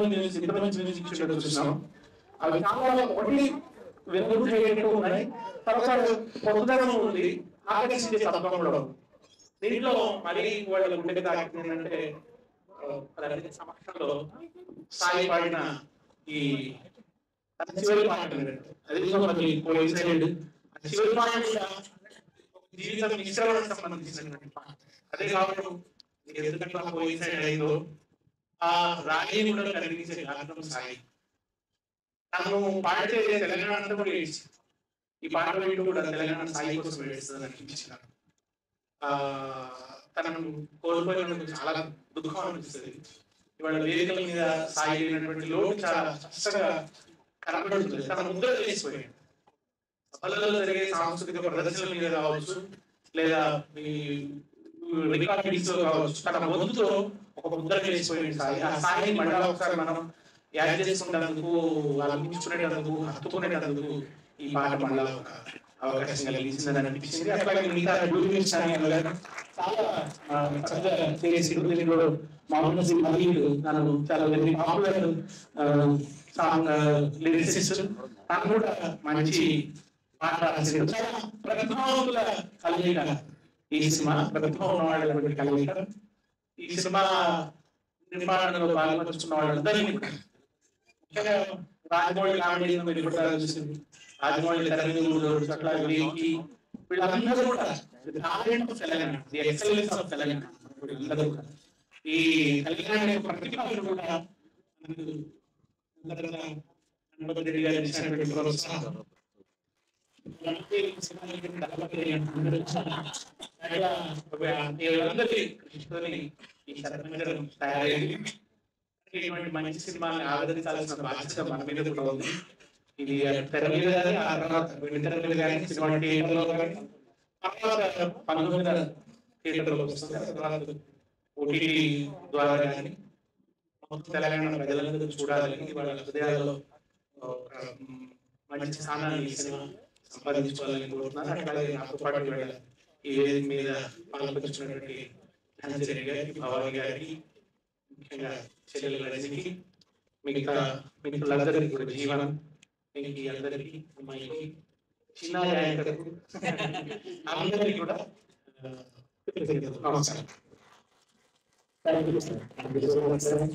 Music ఇంత మంచి music ఇచ్చేటట్టు చూసినాం అవి చాలా ఒకటి వెనుకబడి ఉన్నాయి తర్వాత కొత్తదనం ఉంది ఆకర్షించే తత్వం కూడా ఉంది దీంట్లో మరి వాళ్ళ గుండెకి తాకింది ఏంటంటే ప్రతి సమక్షంలో సాయి పాడిన ఈ అది చివరి పాట అన్నట్టు. అది కూడా మరి కోయిన్సైడ్ ఆ చివరి పాట కూడా జీవితం మిశ్రమానికి సంబంధించినటువంటి పాట అదే కావడం ఎందుకంటే కోయిన్సైడ్ అయిందో ఆ రాయిని కూడా కలిగించే కారణం సాయి తను పాడితే తెలంగాణ అంతా కూడా ఏడ్చి ఈ పాట వింటూ కూడా తెలంగాణ సాయి కోసం ఏడుస్తుంది అనిపించిన ఆ తనను కోల్పోయినందుకు చాలా దుఃఖం అనిపిస్తుంది ఇవాళ వేదికల మీద సాయి లేనటువంటి లోటు చాలా చక్కగా కనబడుతుంది తన ముద్ర తెలిసిపోయాడు సభలలో జరిగే సాంస్కృతిక ప్రదర్శనల మీద కావచ్చు లేదా ఈ రికార్డింగ్స్ కావచ్చు తన గొంతుతో ఒక ముద్ర వేసిపోయింది సాయి ఆ సాయి మళ్ళా ఒకసారి మనం యాడ్ చేసుకునేందుకు అనిపించుకునేటందుకు హత్తుకునేటందుకు ఈ పాట మళ్ళా ఒక అవకాశం కలిగించిందని అనిపించింది అట్లాగే మిగతా డూబిన్స్ అని అలాగే చాలా ఆ, చక్కగా చేసి డూబిన్లో మామూలు సినిమాలు తను చాలా వెరీ పాపులర్ సాంగ్ లిరిసిస్ట్ తను కూడా మంచి పాట రాశాడు చాలా ప్రతిభావంతుల కలయిక ఈ సినిమా ప్రతిభ ఉన్న వాళ్ళ కలయిక ఈ సినిమా నిర్మాణంలో పాల్పంచుకున్న వాళ్ళందరినీ కూడా ముఖ్యంగా రాజమౌళి కామెడీ మీరు కూడా చూసింది రాజమౌళి తెర మీద ఉండేవాడు, అట్లా వీరికి వీళ్ళందరూ కూడా talent of Telangana the excellence of Telangana వీళ్ళందరూ కూడా ఈ తెలంగాణ యొక్క ప్రతిభను కూడా మనకు అందరిగా హనుమంత్ రెడ్డి గారు ఇచ్చినటువంటి ప్రోత్సాహం అలాంటి సినిమాలకి దళపతి అందరూ అట్లా వీళ్ళందరికీ కృషితోని ఈ శతమంజరం తయారైంది ఇటువంటి మంచి సినిమాని ఆదరించాల్సిన బాధ్యత మన మీద కూడా ఉంది ఇది తెర మీద కానీ ఆ తర్వాత వెండి తెర మీద కానీ సినిమా థియేటర్లో కానీ తర్వాత పంతొమ్మిది థియేటర్లో వస్తుంది ఆ తర్వాత ఓటీటీ ద్వారా కానీ మొత్తం తెలంగాణ ప్రజలందరూ చూడాలని వాళ్ళ హృదయాల్లో ఒక మ్, మంచి స్థానాన్ని ఈ సినిమా సంపాదించుకోవాలని కోరుతున్నాను అట్లాగే నాతో పాటు ఇవాళ ఈ వేదిక మీద పాల్పంచుకున్నటువంటి ధనంజయ గారికి భవాని గారికి ముఖ్యంగా చెల్లెల రజనికి మిగతా మిత్రులందరికీ కూడా జీవనం మీకు అందరికీ అమ్మాయికి చిన్న యాంకర్కు అందరికీ కూడా ఆ, కృతజ్ఞతలు. నమస్కారం thank you sir thank you so much sir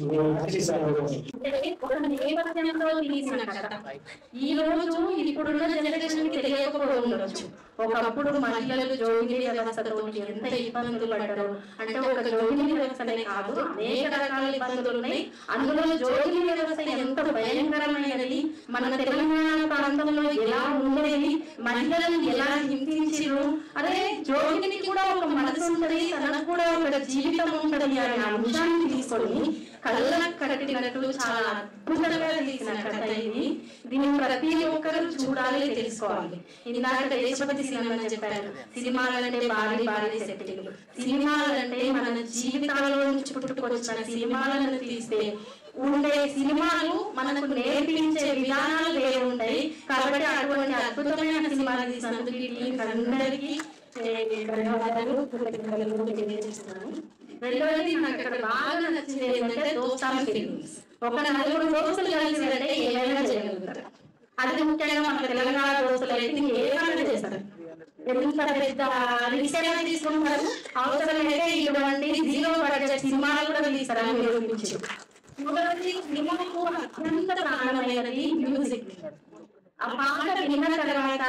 అంటే ఒక నేపథ్యంలో తీసిన కథ ఈ రోజు ఇప్పుడున్న జనరేషన్ కి తెలియకపోయి ఉండొచ్చు ఒకప్పుడు మహిళలు జోగిని వ్యవస్థతో ఎంత ఇబ్బందులు పడ్డారు అంటే ఒక జోగిని వ్యవస్థనే కాదు అనేక రకాల ఇబ్బందులు ఉన్నాయి అందులో జోగిని వ్యవస్థ ఎంత భయంకరమైనది మన తెలంగాణ ప్రాంతంలో ఎలా ఉండేది మహిళలను ఎలా హింసించారు అదే జోగినికి కూడా ఒక మనసు ఉంటది తనకు కూడా ఒక జీవితం ఉంటది అనే అంశాన్ని తీసుకొని కళ్ళ కట్టినట్లు చాలా అద్భుతంగా తీసిన కథ ఇది దీన్ని ప్రతి ఒక్కరూ చూడాలి తెలుసుకోవాలి ఇందాక దేశపతి సినిమా చెప్పారు సినిమాలంటే భారీ భారీ సెట్టింగ్ సినిమాలంటే మన జీవితాలలో నుంచి పుట్టుకొచ్చిన సినిమాలను తీస్తే ఉండే సినిమాలు మనకు నేర్పించే విధానాలు వేరే ఉంటాయి కాబట్టి అటువంటి అద్భుతమైన సినిమాలు తీసినందుకు ఈ టీం అందరికీ ఏ, ధన్యవాదాలు కృతజ్ఞతలు తెలియజేస్తున్నాను రెండవది నాకు అక్కడ బాగా నచ్చింది ఏంటంటే దోస్తాన్ ఫీలింగ్స్ ఒక నలుగురు దోస్తులు కలిసి అంటే ఏమైనా చేయగలుగుతారు అది ముఖ్యంగా మన తెలంగాణ దోస్తులు అయితే ఇంక ఏమైనా చేస్తారు ఎంత పెద్ద రిక్షా తీసుకుంటారు అవసరం అయితే ఇటువంటి జీరో బడ్జెట్ సినిమాలు కూడా తీస్తారని నిరూపించారు మూడవది సినిమాకు అత్యంత ప్రాణమైనది మ్యూజిక్ ఆ పాట విన్న తర్వాత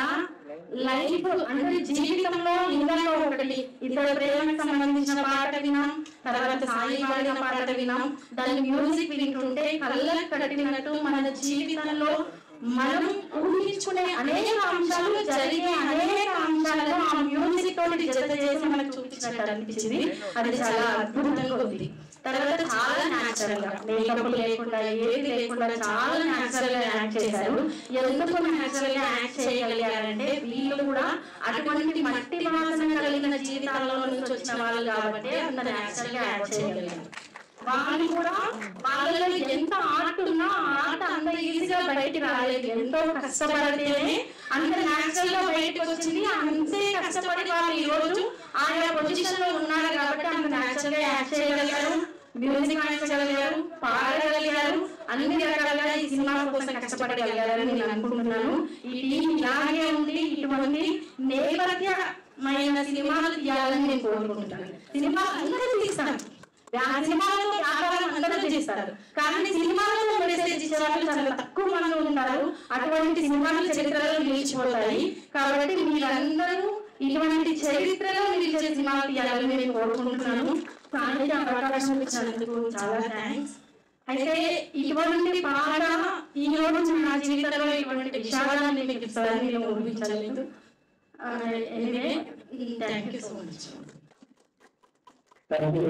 లైఫ్ అంటే జీవితంలో ఇందులో ఒకటి ఇద్దరు ప్రేమకు సంబంధించిన పాట విన్నాం తర్వాత సాయి పాడిన పాట విన్నాం దాని మ్యూజిక్ వింటుంటే కళ్ళకు కట్టినట్టు మన జీవితంలో మనం ఊహించుకునే అనేక అంశాలు జరిగే అనేక అంశాలను ఆ మ్యూజిక్ తోటి జత చేసి మనకు చూపించినట్టు అనిపించింది అది చాలా అద్భుతంగా ఉంది తర్వాత చాలా న్యాచురల్ గా మేకప్ లేకుండా ఏది లేకుండా చాలా న్యాచురల్ గా యాక్ట్ చేశారు ఎందుకు న్యాచురల్ గా యాక్ట్ చేయగలిగారంటే వీళ్ళు కూడా అటువంటి మట్టి వాసన కలిగిన జీవితాల్లో నుంచి వచ్చిన వాళ్ళు కాబట్టి అంత న్యాచురల్ గా యాక్ట్ చేయగలిగారు వాళ్ళు కూడా వాళ్ళలో ఎంత ఆర్ట్ ఉన్నా ఆ ఆర్ట్ అంత ఈజీగా బయటికి రాలేదు ఎంతో కష్టపడితేనే అంత న్యాచురల్ గా బయటకు వచ్చింది అంతే కష్టపడి వాళ్ళు ఈ రోజు ఆయా పొజిషన్ లో ఉన్నారు కాబట్టి అంత న్యాచురల్ గా యాక్ట్ చేయగలిగారు మ్యూజిక్ వాయించగలిగారు పాడగలిగారు అన్ని రకాలుగా ఈ సినిమా కోసం కష్టపడగలిగారని నేను అనుకుంటున్నాను ఈ టీం ఇలాగే ఉండి ఇటువంటి నేపథ్యమైన సినిమాలు తీయాలని నేను కోరుకుంటున్నాను సినిమా అందరూ తీస్తారు ఆ సినిమాలో వ్యాపారం అందరూ చేస్తారు కానీ సినిమాలో మెసేజ్ ఇచ్చే వాళ్ళు చాలా తక్కువ మంది ఉంటారు అటువంటి సినిమాలు చరిత్రలో నిలిచిపోతాయి కాబట్టి మీరందరూ ఇటువంటి చరిత్రలో నిలిచే సినిమాలు తీయాలని నేను కోరుకుంటున్నాను కానీ అవకాశం ఇచ్చినందుకు చాలా థ్యాంక్స్ అయితే ఇటువంటి పాట ఈ రోజు నా జీవితంలో ఇటువంటి విషాదాన్ని మీకు ఇస్తారని నేను ఊహించలేదు anyway thank you so much thank you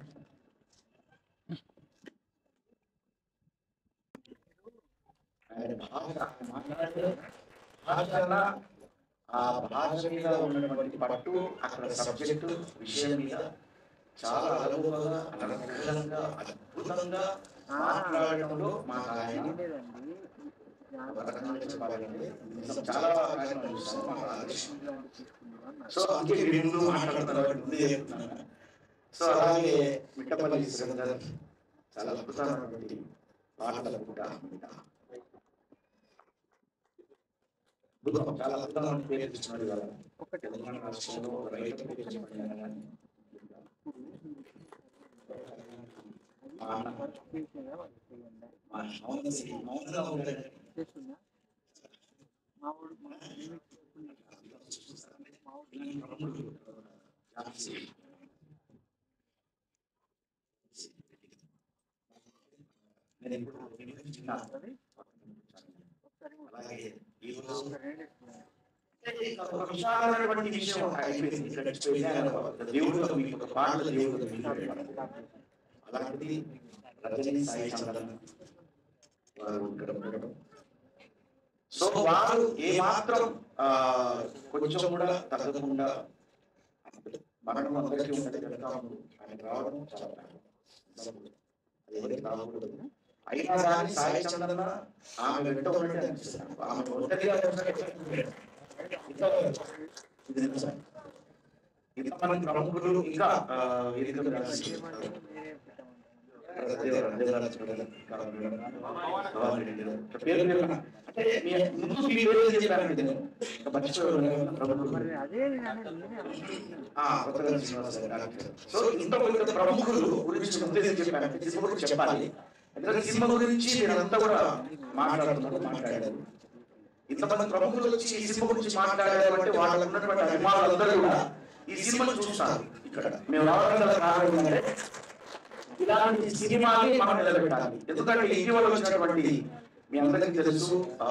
ఆయన భాష మాట్లాడే భాషల ఆ భాష మీద ఉన్నటువంటి పట్టు అక్కడ సబ్జెక్టు విషయం మీద చాలా అనుభవంగా అనర్గళంగా అద్భుతంగా మాట్లాడడంలో మా ఆయన ఒక రకంగా చెప్పాలంటే నిజం చాలా కార్యక్రమాలు చూస్తాను మాకు ఆదర్శం సో అందుకే మీరు ముందు మాట్లాడుతున్నారు కాబట్టి ముందే చెప్తున్నాను సో అలాగే మిట్టపల్లి శ్రీధర్ చాలా అద్భుతమైనటువంటి పాటలు కూడా అద్భుతం చాలా అద్భుతమైన పేరు తెచ్చినాడు కదా తెలంగాణ రాష్ట్రంలో ఒక రైతు పేరు తెచ్చినాడు కదా. మా అన్న, మా మౌనశ్రీ, మౌనంగా ఉంటాడు. ఝాన్సీ. నేను ఇప్పుడు చిన్న అలాగే ఈ రోజు ఒక విశాలమైనటువంటి విషయం అయిపోయింది ఇక్కడ వెళ్ళాను. దేవుడు మీకు ఒక పాటల దేవుడు మీకు అలాంటిది రజనీ సాయి చంద్రన్ వారు ఇక్కడ ఉండడం సో వారు ఏ మాత్రం ఆ, కొంచెం కూడా తగ్గకుండా మరణం అందరికీ ఉన్నది కనుక ఆయన రావడం చాలా ప్రాణం. అది ఎవరికి రాకూడదు అయినా కానీ సాయి చంద్రన ఆమె వెంట ఉన్నట్టు అనిపిస్తుంది ఆమె ఒంటరిగా ఉన్నట్టు ఇది నిజం. ఇంతమంది ప్రముఖులు ఇంకా ఆ, వేదిక మీద రాసి దేవరా- దేవరాజు గారు, కావాలి గారు, భవానీ రెడ్డి గారు. పేరు పేరున. అంటే మీ ముందు మీ పేరు ఏం చెప్పారండి నేను ఇంకా మర్చిపోయాను నేను, ప్రముఖులు. ఆ, కొత్తగా శ్రీనివాస గారు, డాక్టర్ గారు. సో ఇంత పెద్ద ప్రముఖులు గురించి ముందే ఏం చెప్పారంటే సినిమా గురించి చెప్పాలి ఎందుకంటే సినిమా గురించి మీరంతా కూడా మాట్లాడుతున్నారు మాట్లాడారు ఇంతమంది ప్రముఖులు వచ్చి ఈ సినిమా గురించి మాట్లాడారు అంటే వాళ్ళకు ఉన్నటువంటి అభిమానులందరూ కూడా ఈ సినిమాను చూస్తారు ఇక్కడ మేము రావడం గల కారణం ఏంటంటే ఇలాంటి సినిమాని మనం నిలబెట్టాలి ఎందుకంటే ఇటీవల వచ్చినటువంటి మీ అందరికీ తెలుసు ఆ,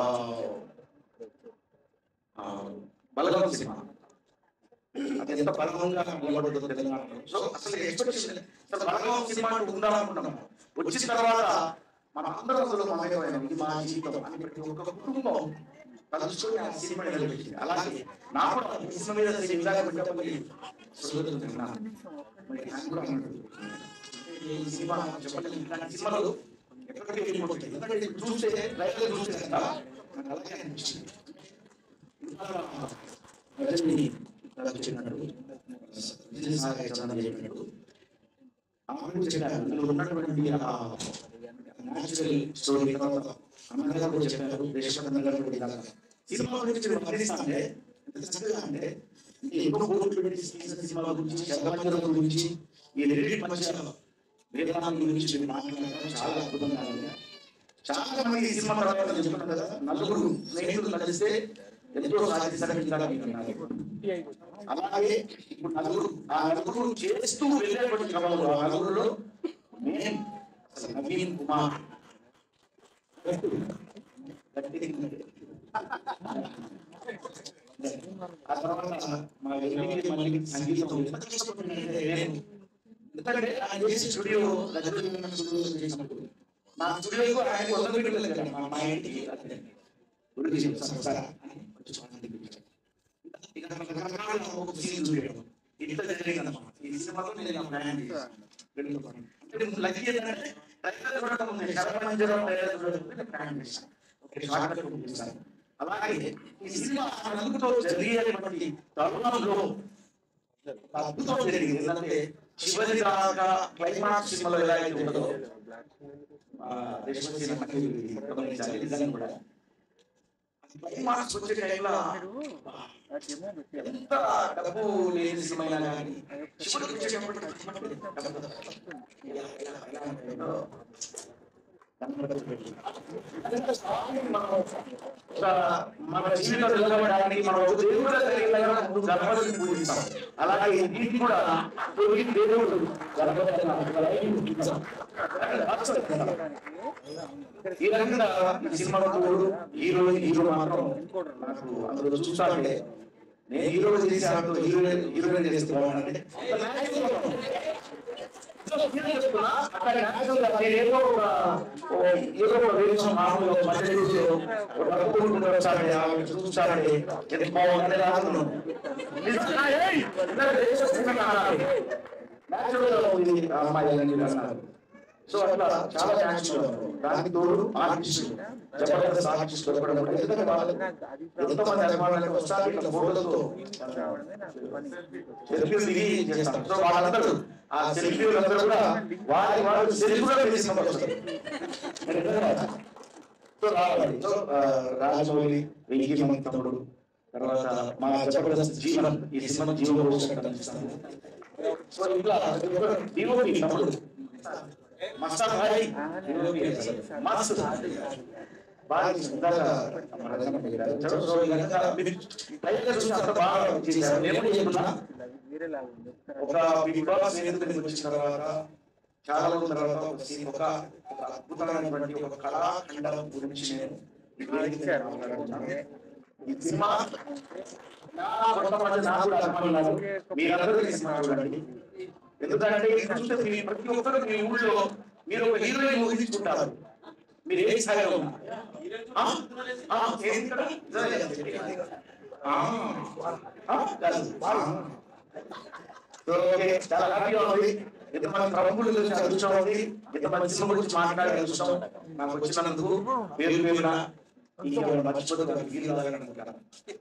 ఆ, బలగం సినిమా అది ఎంత బలవంగా నిలబడుతుందో తెలంగాణలో సో అసలు ఎక్స్పెక్టేషన్ అసలు బలగం సినిమా అంటూ ఉందా అనుకున్నాము వచ్చిన తర్వాత మన అందరం అసలు మమేకమైన ఇది మా జీవితం అని ప్రతి ఒక్క కుటుంబం తలుచుకొని ఆ సినిమా నిలబెట్టింది అలాగే నాకు కూడా ఈ సినిమా మీద అసలు ఇందాక పెట్టబోయి సోదరులు తిన్నాను. మరి ఆయన కూడా అన్నాడు. ఈ సినిమా చెప్పండి ఇలాంటి సినిమాలు ఎక్కడికి వెళ్ళిపోతాయి ఎందుకంటే ఇది చూస్తే రైతులు చూస్తే కదా నాకు అలాగే అనిపించింది ఇంకా రజని ఇక్కడ వచ్చినట్టు విజయ సాగర్ చంద్ర చెప్పినట్టు ఆమె చెప్పారు ఇందులో ఉన్నటువంటి ఆ న్యాచురల్ స్టోరీ తర్వాత అమ్మగారు కూడా చెప్పారు దేశపతంగా గారు కూడా ఇలాగా సినిమా గురించి మీరు వర్ణిస్తాంటే ఎంత చక్కగా అంటే ఇంకా ఎన్నో కోట్లు పెట్టి తీసిన సినిమా గురించి శతమంజల గురించి ఈ రెండింటి మధ్య వేదాంతం గురించి మీరు మాట్లాడడం చాలా అద్భుతంగా ఉంది చాలా మంది ఈ సినిమా తర్వాత చెప్తున్నాను కదా నలుగురు స్నేహితులు కలిస్తే ఎంతో సాధిస్తారని ఇందాక మీకు అన్నారు. అలాగే ఇప్పుడు నలుగురు ఆ నలుగురు చేస్తూ వెళ్ళేటువంటి క్రమంలో ఆ నలుగురులో నేను అసలు నవీన్ కుమార్ ఆ తర్వాత మా ఎల్లుండి మళ్ళీ సంగీతం ఎంత కష్టపడుతున్నానంటే నేను ఎందుకంటే ఆయన చేసే స్టూడియో దగ్గర ఉన్న స్టూడియో చేసినప్పుడు మా స్టూడియోకు ఆయన వంద మీటర్లు కదా మా మా ఇంటికి అదే. గుడికి సంస్థ కొంచెం చూడండి పిలిచారు. ఇక రకరకాల ఒక సీన్ చూడడం ఇంత జరిగిందన్నమాట ఈ సినిమాలో నేను ప్లాన్ చేశాను వెళ్ళిపోతాను. అంటే లక్కీ ఏంటంటే ట్రైలర్ చూడడం ఉంది శరమంజరం ట్రైలర్ చూడడం ఉంది, నేను ప్లాన్ చేశాను ఓకే షార్ట్ కట్ పంపిస్తాను అలాగే ఈ సినిమా నలుగుతో జరిగేటువంటి తరుణంలో ఒక అద్భుతం జరిగింది ఏంటంటే చివరి దాకా క్లైమాక్స్ సినిమాలో ఎలా అయితే ఉంటుందో ఆ, రేష్మ సినిమా గమనించాలి నిజంగా కూడా క్లైమాక్స్ వచ్చే టైంలో ఎంత డబ్బు లేని సినిమా అయినా కానీ చివరికి వచ్చేటప్పటికి ఇలా, ఇలా, ఇలా ఉంటుందో ఒక మన జీవితం నిలబడడానికి మనం ఒక దేవుడు దగ్గర ముందు గణపతిని పూజిస్తాం అలాగే ఇది కూడా ఈ దేవుడు గణపతి పూజిస్తాం ఈ రకంగా ఈ సినిమా తోడు హీరో హీరో మాత్రం నాకు అందులో చూసానంటే నేను హీరో చేశాను హీరో హీరోయిన్ చేస్తే బాగుందంటే అక్కడ natural గా నేను ఏదో ఒక ఓ ఏదో ఒక వేషం మామూలుగా ఒక మధ్య చూసి ఒక డబ్బు ఉంటుందో వచ్చారండి ఆమె చూసారండి ఎంత బాగుంది రాను natural గా ఉంది ఆ అమ్మాయి అని అన్నారు సో అట్లా చాలా థ్యాంక్స్ దానికి తోడు ఆర్టిస్ట్ జబర్దస్త్ ఆర్టిస్ట్ దొరకడం కూడా ఎందుకంటే వాళ్ళు ఎంతమంది అభిమానులకు వస్తారు ఇట్లా ఫోటోలతో సెల్ఫీలు దిగి చేస్తారు సో వాళ్ళందరూ ఆ సెల్ఫీలు అందరూ కూడా వారి వాళ్ళు సెల్ఫీ కూడా చేసిన వాళ్ళు వస్తారు సో రావాలి సో ఆ, రాజమౌళి వెంకీ మన తమ్ముడు తర్వాత మా జబర్దస్త్ జీవన్ ఈ సినిమా జీవన కోసం కనిపిస్తాను సో ఇట్లా డిఓపి తమ్ముడు మస్తాన్ భాయ్ డిఓపి మస్త్ బాగా ఇందాక మన రంగం పెట్టారు. సో ఈ రకంగా మీరు ట్రైలర్ చూసి అంత బాగా చేశారు నేను కూడా చెప్తున్నా ఒక బిగ్ బాస్ వేదిక వచ్చిన తర్వాత చాలా రోజుల తర్వాత ఒక సీ- ఒక ఒక అద్భుతమైనటువంటి ఒక కళాఖండం గురించి నేను ఈ వేదిక మీద మాట్లాడుతున్నాను. ఈ సినిమా చాలా కొంతమంది నాకు కూడా అభిమానులు మీరందరూ ఈ సినిమా చూడండి ఎందుకంటే ఇది చూస్తే మీ ప్రతి ఒక్కరు మీ ఊళ్ళో మీరు ఒక హీరోయిన్ ఊహించుకుంటారు మీరు ఏ స్థాయిలో ఉన్నారు? ఆ? ఆ, ఏది ఇక్కడ? ఆ, ఆ, కాదు. ఆ. సో, ఓకే, చాలా హ్యాపీగా ఉంది ఎంతమంది ప్రముఖులు గురించి అదృష్టం ఉంది ఎంతమంది సినిమా గురించి మాట్లాడే అదృష్టం నాకు వచ్చినందుకు పేరు పేరున ఈ మర్చిపోతుంది ఫీల్ కావాలనుకుంటాను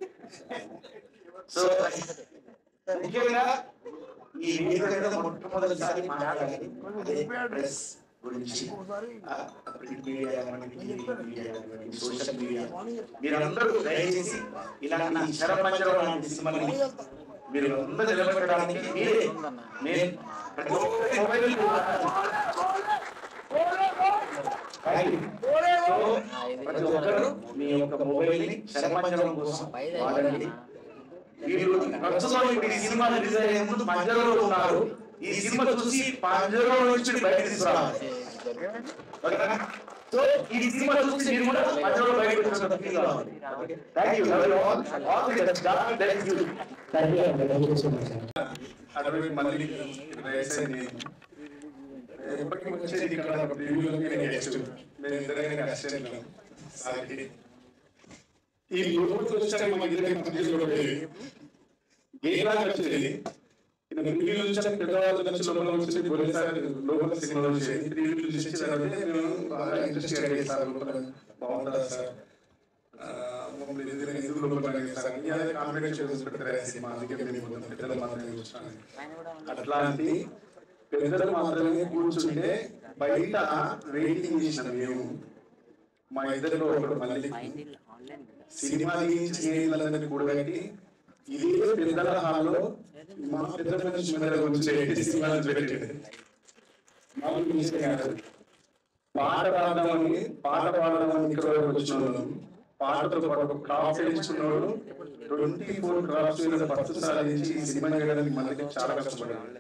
సో ముఖ్యంగా ఈ వేదిక మీద మొట్టమొదటిసారి మాట్లాడాలి అదే ప్రెస్ గురించి ఆ, ప్రింట్ మీడియా కానివ్వండి, టీవీ మీడియా కానివ్వండి, సోషల్ మీడియా మీరందరూ దయచేసి ఇలాంటి శరపంజరం లాంటి సినిమాని మీరు అందరూ నిలబెట్టడానికి మీరే నేను ప్రతి ఒక్కరి మొబైల్ Thank you. So, ప్రతి ఒక్కరు మీ యొక్క మొబైల్ ని శరపంజరం కోసం వాడండి మీరు ప్రస్తుతం ఇప్పుడు ఈ సినిమా రిలీజ్ అయ్యే ముందు పంజరంలో ఉన్నారు ఈ సినిమా చూసి పంజరంలో నుంచి బయట తీసుకురావాలి ఓకేనా? సో ఈ సినిమా చూసి మీరు కూడా పంజరంలో బయట వచ్చినంత ఫీల్ కావాలి thank you all all the best God bless you thank you thank you so much అరవై మంది రేస్ అయింది ఎప్పటికీ వచ్చేది ఇక్కడ ఒక ప్రివ్యూలోకి నేను గెస్ట్ మేము ఇద్దరైనా అసిస్టెంట్ సార్కి ఈ లోపలికి వచ్చాక మా ఇద్దరే కంప్లీట్ ఉండేది గేమ్ లాగా వచ్చేది ఇక్కడ ప్రివ్యూ వచ్చాక పెద్దవాళ్ళు నుంచి లోపల వచ్చేది పోలీసారి లోపల సినిమా వచ్చేది ప్రివ్యూ చూసి చదివితే మేము బాగా ఇంట్రెస్ట్ సార్ లోపల బాగుంటుందా సార్ ఆ, మమ్మల్ని ఎదురు ఎందుకు లోపల పనిచేస్తారు ఈ అదే కాన్ఫిడెన్స్ చేసి పెడతారు ఆ సినిమా అందుకే మేము కొంచెం పెద్దలు మాత్రమే చూస్తాను అట్లాంటి పెద్దలు మాత్రమే కూర్చుంటే బయట రేటింగ్ చేసిన మేము మా ఇద్దరిలో ఒకడు మళ్ళీ సినిమా తీయించి స్నేహితులందరినీ కూడబెట్టి ఇదే పెద్దల హాల్లో మా పెద్ద మనిషి మీద గురించి సినిమా పెట్టింది మామూలు విషయం కాదు పాట పాడదామని పాట పాడదామని ఇక్కడ వరకు వచ్చిన వాళ్ళం పాటతో పాటు క్రాఫ్ట్ నేర్చుకున్నవాడు ట్వంటీ ఫోర్ క్రాఫ్ట్స్ మీద ఫస్ట్ సాధించి ఈ సినిమా చేయడానికి మనకి చాలా కష్టపడ్డాను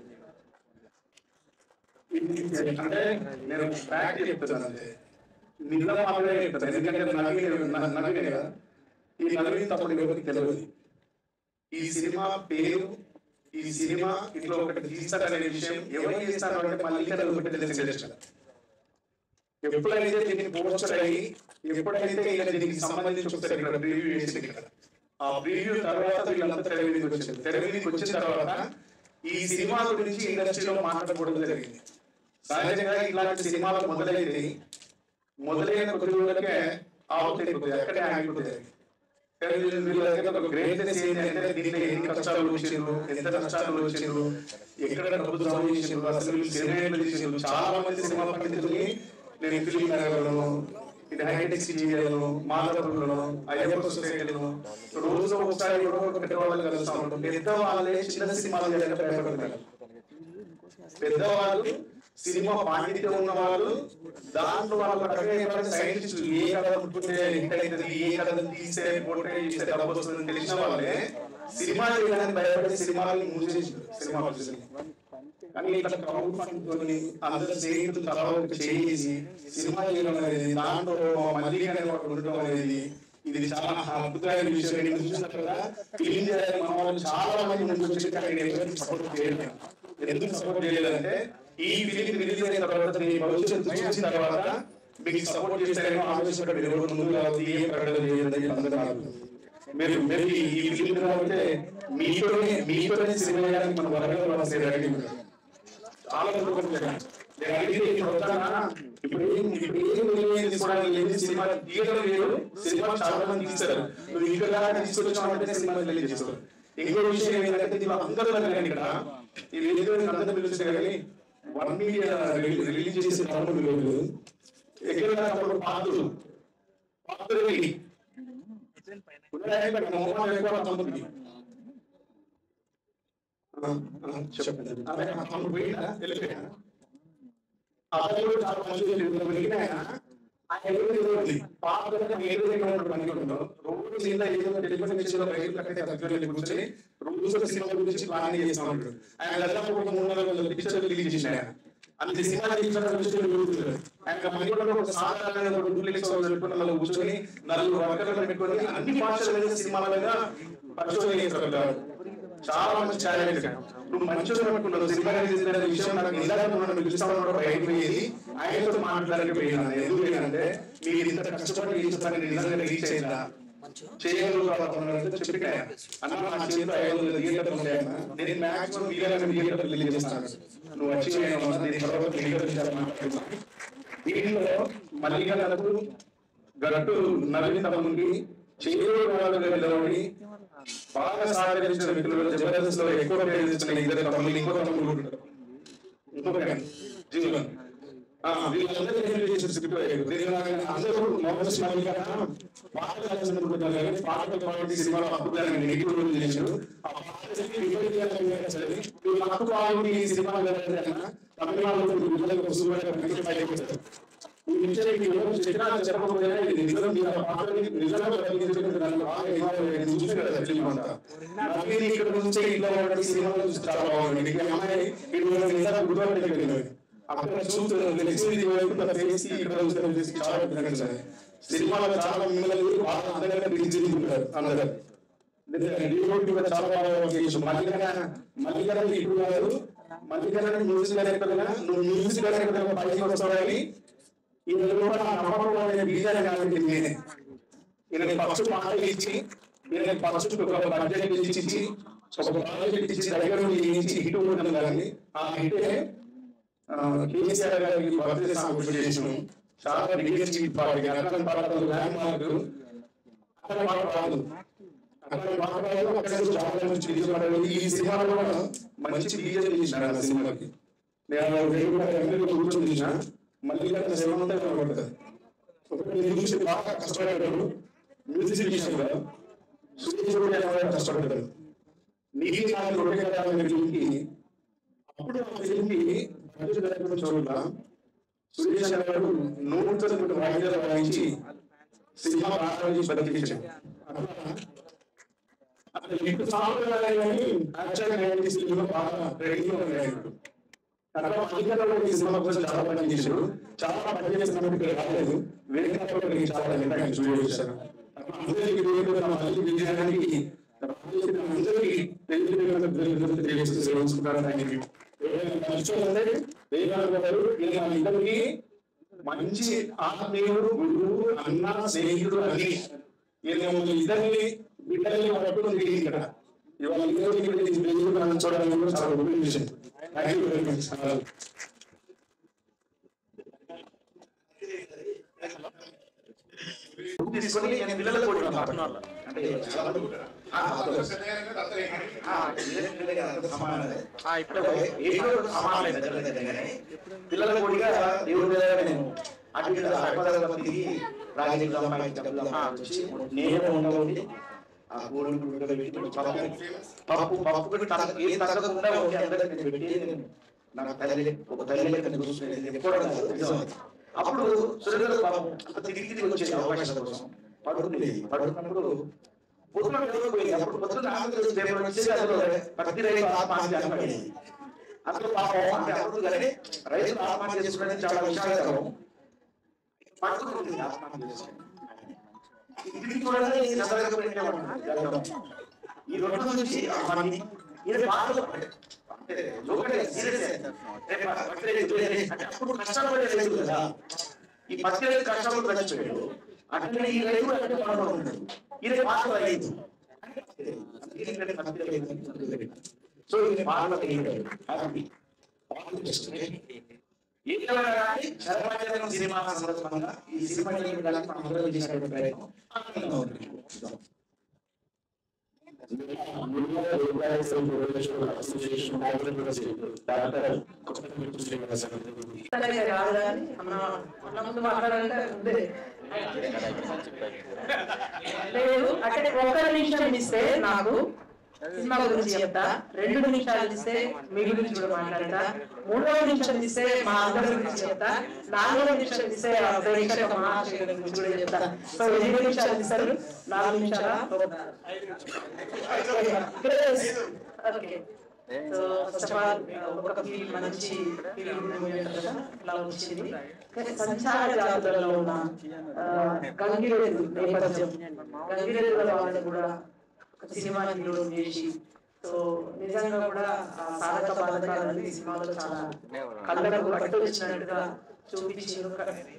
ఇది అంటే నేను ఫ్యాక్ట్ చెప్తున్నాను అంతే నిజం మాత్రమే చెప్తాను ఎందుకంటే నవీన్ న- నవీనే కదా ఈ నవీన్ తప్పుడు ఎవరికి తెలియదు ఈ సినిమా పేరు ఈ సినిమా ఇట్లా ఒకటి తీస్తారనే విషయం ఎవరు చేస్తారు అంటే మళ్ళీ ఇక్కడ ఒకటి తెలిసేది ఎప్పుడైతే దీనికి పోస్టర్ అయ్యి ఎప్పుడైతే ఇలా దీనికి సంబంధించి ఒకసారి ఇక్కడ ప్రివ్యూ చేసింది ఇక్కడ ఆ ప్రివ్యూ తర్వాత వీళ్ళంతా తెర మీదకి వచ్చింది తెర మీదకి వచ్చిన తర్వాత ఈ సినిమా గురించి ఇండస్ట్రీలో మాట్లాడకూడదు జరిగింది సహజంగా ఇలాంటి సినిమాలు మొదలైతే మొదలైన కొద్ది రోజులకే ఆవుతాయి కొద్దిగా అక్కడే ఆగిపోతాయి కానీ వీళ్ళ- వీళ్ళ దగ్గర ఒక గ్రేట్నెస్ ఏంటంటే దీంట్లో ఎన్ని కష్టాలు వచ్చిండ్రు ఎంత నష్టాలు వచ్చిండ్రు ఎక్కడ డబ్బు జమ చేసిండ్రు అసలు వీళ్ళు సినిమాలు చేసిండ్రు చాలా మంది సినిమా పండితుల్ని నేను ఫిలిం నగర్లను ఇది హైటెక్ సిటీలను మాధవపులను అయ్యప్ప సొసైటీలను రోజు ఒకసారి ఎవరో ఒక పెద్దవాళ్ళు కలుస్తా ఉంటాం పెద్దవాళ్ళే చిన్న సినిమాలు చేయడానికి భయపడతారు పెద్దవాళ్ళు సినిమా పాండిత్యం ఉన్న వాళ్ళు దాంట్లో వాళ్ళు రకరకాల సైంటిస్ట్ ఏ కథ పుట్టుకుంటే హిట్ అవుతుంది ఏ కథ తీస్తే పోతే చేస్తే డబ్బు వస్తుందని తెలిసిన వాళ్ళే సినిమా చేయడానికి భయపడే సినిమాలు మూసేసి సినిమా వచ్చేసి కానీ ఇట్లా క్రౌడ్ ఫండ్ తోని అందరు స్నేహితులు తల ఒక చేసి సినిమా చేయడం అనేది దాంట్లో మళ్ళీ కానీ ఒకటి ఉండడం అనేది ఇది చాలా అద్భుతమైన విషయం నేను చూసిన కదా ఫిలిం చేయాలని మన వాళ్ళు చాలా మంది ముందుకు వచ్చి కానీ నేను ఎవరికి సపోర్ట్ చేయలేదు ఎందుకు సపోర్ట్ చేయలేదంటే ఈ ఫిలిం రిలీజ్ అయిన తర్వాత నీ భవిష్యత్తు చూసిన తర్వాత మీకు సపోర్ట్ చేస్తారేమో ఆలోచించడం మీరు ఎవరు ముందు కావాలి ఏం ప్రకటన చేయండి అని అందరూ నాకు. మీరు మీరు ఈ ఫిలిం కాబట్టి మీతోనే మీతోనే సినిమా చేయడానికి మన వరంగల్ వాసి రెడీ ఉన్నారు. చాలా సంతోషంగా నేను అడిగితే ఇప్పుడు వస్తానా? ఇప్పుడు ఏం ఇప్పుడు ఏం నిర్ణయం తీసుకోవడానికి లేదు సినిమా థియేటర్ లేదు సినిమా చాలా మంది తీస్తారు నువ్వు ఇక్కడ దాకా తీసుకొచ్చావంటే సినిమా రిలీజ్ చేస్తారు ఇంకో విషయం ఏంటంటే దీనిలో అందరూ కానీ ఇక్కడ ఇది ఏదో అందరూ పిలుస్తారు కానీ వన్ మీడియా రిలీజ్ చేసే తరములు లేదు ఎక్కడ అప్పుడు పాత్రలు పాత్రలు వెళ్ళి ఉదాహరణకి మొహమ్మద్ ఎక్కువ తమ్ముడికి చెప్పండి అలాగే మా తమ్ముడు పోయినా వెళ్ళిపోయినా అతను కూడా చాలా మంచిగా వెళ్ళిపోయినా ఆయన ఎవరు ఉంది పాపగా ఏదో ఉన్నప్పుడు అనుకుంటున్నాం రోజు నిన్న ఏదో టెలిఫోన్ విషయంలో రైలు కట్టే దగ్గర వెళ్ళి కూర్చొని రోజు ఒక సినిమా గురించి ప్లాన్ చేస్తా ఉంటాడు ఆయన దాదాపు ఒక మూడు నాలుగు పిక్చర్ రిలీజ్ చేసిన ఆయన అన్ని సినిమా తీసిన విషయం జరుగుతుంది ఆయన మణిపూర్లో ఒక సాధారణ ఒక డూప్లెక్స్ పెట్టుకున్న కూర్చొని నలుగురు వర్కర్లు పెట్టుకొని అన్ని భాషల మీద సినిమాల మీద పరిశోధన చేస్తారు చాలా మంచి ఛాలెంజ్ నువ్వు మంచిగా అనుకున్నావు సినిమా రిలీజ్ అయిన విషయం నాకు ఇందాక మనం పిలుస్తామని కూడా బయట పోయేది ఆయనతో మాట్లాడడానికి పోయినాను ఎందుకు పోయినంటే మీరు ఇంత కష్టపడి చేస్తానని నిజంగా రీచ్ అయిందా చేయగలుగుతాను చెప్పిన అన్న నా చేతిలో ఐదు వందల థియేటర్లు ఉంటాయన్న నేను మాక్సిమం వీలైన థియేటర్ రిలీజ్ చేస్తాను నువ్వు వచ్చి దీని తర్వాత థియేటర్ మాట్లాడుతున్నాను దీనిలో మల్లికలకు గట్టు నవీన్ తమ్ముడికి చేరువ నిలబడి బాగా సహకరించిన మిత్రులు జబర్దస్త్ లో ఎక్కువ పేరు తెచ్చిన ఇద్దరు తమ్ముళ్ళు ఇంకో తమ్ముడు ఉంటారు ఇంకొక ఆయన, జీవన్ ఆ, వీళ్ళందరినీ నేను చేసిన స్క్రిప్ట్ అయ్యారు. దీనిలో ఆయన అందరూ మొదటి సినిమాలు కన్నా పాటలు రాసిన అనుకుంటున్నారు కానీ పాటలు కాబట్టి సినిమాలో అద్భుతమైన నెగిటివ్ రోల్ చేశారు ఆ పాటలకి విపరీతంగా సరే వీళ్ళు నాకు బాగుంది ఈ సినిమా వెళ్ళాలన్నా తమిళనాడులో వీళ్ళకి ఒక సూపర్ గా ఫైట్ అయిపోతారు ఈ విషయానికి ఎవరు చెప్పినా చెప్పకపోయినా ఇది నిజం మీరు ఆ పాటని నిజంగా కలిగించుకుంటే నన్ను బాగా ఇన్వాల్వ్ అయ్యింది. చూసి కదా ఫిల్మ్ అంతా. నవీన్ ఇక్కడ నుంచే ఇంట్లో వాడి సినిమాలు చూసి చాలా బాగుంది ఈ అమ్మాయి ఇక్కడ నిజంగా గుర్తుపెట్టగలిగినది అక్కడ చూస్తున్నారు నెక్స్ట్ ఇది వైపు నా ఫేస్ ఇక్కడ చూస్తున్న ఫేస్ చాలా డిఫరెన్స్ అది సినిమాలో చాలా మిమ్మల్ని బాగా అందంగా తీర్చిదిద్దుకుంటారు అందరూ డీఓపీ కూడా చాలా బాగా చేసావు మల్లికన మల్లికన ఇప్పుడు కాదు మల్లికన మ్యూజిక్ డైరెక్టర్ గా నువ్వు మ్యూజిక్ డైరెక్టర్ గా పైకి వస్తావని ఈ కూడా నమ్మకం అనే బీజాన్ని కాబట్టి నేనే ఈయన ఫస్ట్ మాటలు ఇచ్చి ఈయన ఫస్ట్ ఒక బడ్జెట్ ఇచ్చి ఒక ప్రాజెక్ట్ ఇచ్చి దగ్గర నుండి చేయించి హిట్ ఉంటుంది కానీ ఆ హిటే కేసీఆర్ గారికి బర్త్డే సాంగ్ చేసాము చాలా బిగ్గెస్ట్ హిట్ పార్టీ అక్కడ పాటలు ల్యాండ్ మార్క్ అక్కడ పాట రాదు అక్కడ పాట రాదు అక్కడ చాలా మంచి విజయం పడలేదు ఈ సినిమాలో కూడా మంచి విజయం చేసినారు ఆ సినిమాకి నేను రేపు కూడా ఎమ్మెల్యే కూర్చొని చూసిన మళ్ళీ ఇక్కడ సెవెన్ ఉంటాయి కనబడుతుంది ఒకటి నేను చూసి బాగా కష్టపడ్డాడు మ్యూజిక్ విషయంలో సురేష్ కూడా ఎవరైనా కష్టపడ్డాడు నీటి కాలం రొట్టె కట్టాలనే ఫిల్మ్కి అప్పుడు ఆ ఫిల్మ్కి బడ్జెట్ డైరెక్టర్ చూడాల సురేష్ గారు నూతన కొన్ని వాయిద్యాలు వాయించి సినిమా ప్రారంభించి బతికించాడు అట్లా అట్లా హిట్ సాంగ్ కానీ యాక్చువల్గా నేను సినిమా బాగా రెడీగా ఉన్నాయి అట్లా మల్లికల్లో ఈ సినిమా కోసం చాలా పని చేశారు చాలా పని చేసిన ఇక్కడ రాలేదు వేరే కాబట్టి చాలా ఎంతగా చూపించారు అందరికీ పేరు మన మళ్ళీ విజయానికి అందరికీ తెలియజేసుకుంటారు ఇద్దరికి మంచి ఆత్మీయుడు గురువు అన్న స్నేహితుడు అని ఈయన మమ్మల్ని ఇద్దరిని బిడ్డల్ని పట్టుకుని తిరిగి ఇక్కడ ఇవాళ ఈరోజు ఇక్కడ ఈ వెలుగు మనం చూడడం కూడా చాలా గొప్ప విషయం థ్యాంక్ యూ వెరీ మచ్ తీసుకొని నేను పిల్లలకు కూడా పాడుతున్నాను. అంటే అంటే చాలా మంది ఉంటారు. ఆ, ఆ, ఇదే కదా, సమానమే. అంటే ఏదో ఒక సమానమే దగ్గర దగ్గరగానే. పిల్లలకు కూడా దేవుడి మీద నేను అటు ఇటు హైదరాబాద్ తిరిగి రాజకీయ సంపాదించి డబ్బులు సంపాదించి నేను ఉండవండి ఆ గోల్డ్ గుడ్డ పెట్టి పప్పు పప్పు పప్పు పెట్టి తగ్గ- ఏం తగ్గకుండా ఉంటే అందరికీ నేను పెట్టి నేను నాకు తల్లి ఒక తల్లి లెక్క నేను చూసుకునేది ఎప్పుడు నాకు నిజం అది. అప్పుడు సురేంద్ర పాపం అంత తిరిగి తిరిగి వచ్చేది అవకాశాల కోసం పడుకునేది పడుకున్నప్పుడు పొద్దున పేపర్ పోయింది అప్పుడు పొద్దున ఆంధ్రప్రదేశ్ పేపర్ వచ్చేసి అందులో ప్రతి రైతు ఆత్మహత్య అని పడేది అందులో పాపం అంటే అప్పుడు కానీ రైతులు ఆత్మహత్య చేసుకునేది చాలా విషాదకరం పడుకుంటుంది ఆత్మహత్య చేసుకుని ఇది చూడండి చదవకపోయినా ఈ రెండు నుంచి అవన్నీ ఇది బాగా అంటే లోకల్ సీరియస్ అంటే అప్పుడు కష్టపడే రైతు కదా ఈ పత్తి రైతు కష్టపడి చచ్చిపోయాడు అట్లనే ఈ రైతు అంటే బాధపడుతున్నాడు ఇది బాధ రైతు సో ఇది బాధ హ్యాపీ ఏదైనా కానీ శరభాజనం సినిమా సందర్భంగా ఈ సినిమా చేయడానికి మనం అందరం చేసినటువంటి ప్రయత్నం ఆనందంగా ఉంది. సరే కాదు కానీ అన్న అన్న ముందు మాట్లాడాలంటే ఉంది. లేదు అంటే ఒక్క నిమిషం ఇస్తే నాకు సినిమా గురించి చెప్తా రెండు నిమిషాలు ఇస్తే మీ గురించి కూడా మాట్లాడతా మూడవ నిమిషం ఇస్తే మా అందరి గురించి చెప్తా నాలుగవ నిమిషం ఇస్తే ఆ ప్రేక్షక మహాశయుల గురించి కూడా చెప్తా సో ఎన్ని నిమిషాలు ఇస్తారు నాలుగు నిమిషాలా okay so first of all ఒక ఫీల్ మంచి ఫీల్ మూమెంట్ కదా ఇలా వచ్చింది కానీ సంచార జాతులలో ఉన్న ఆ, గంగిరెద్దు నేపథ్యం గంగిరెద్దుల వాళ్ళు కూడా ఒక సినిమా హీరో చేసి సో నిజంగా కూడా ఆ సాధక బాధకాలు ఈ సినిమాలో చాలా కళ్ళకు పట్టు వచ్చినట్టుగా చూపించారు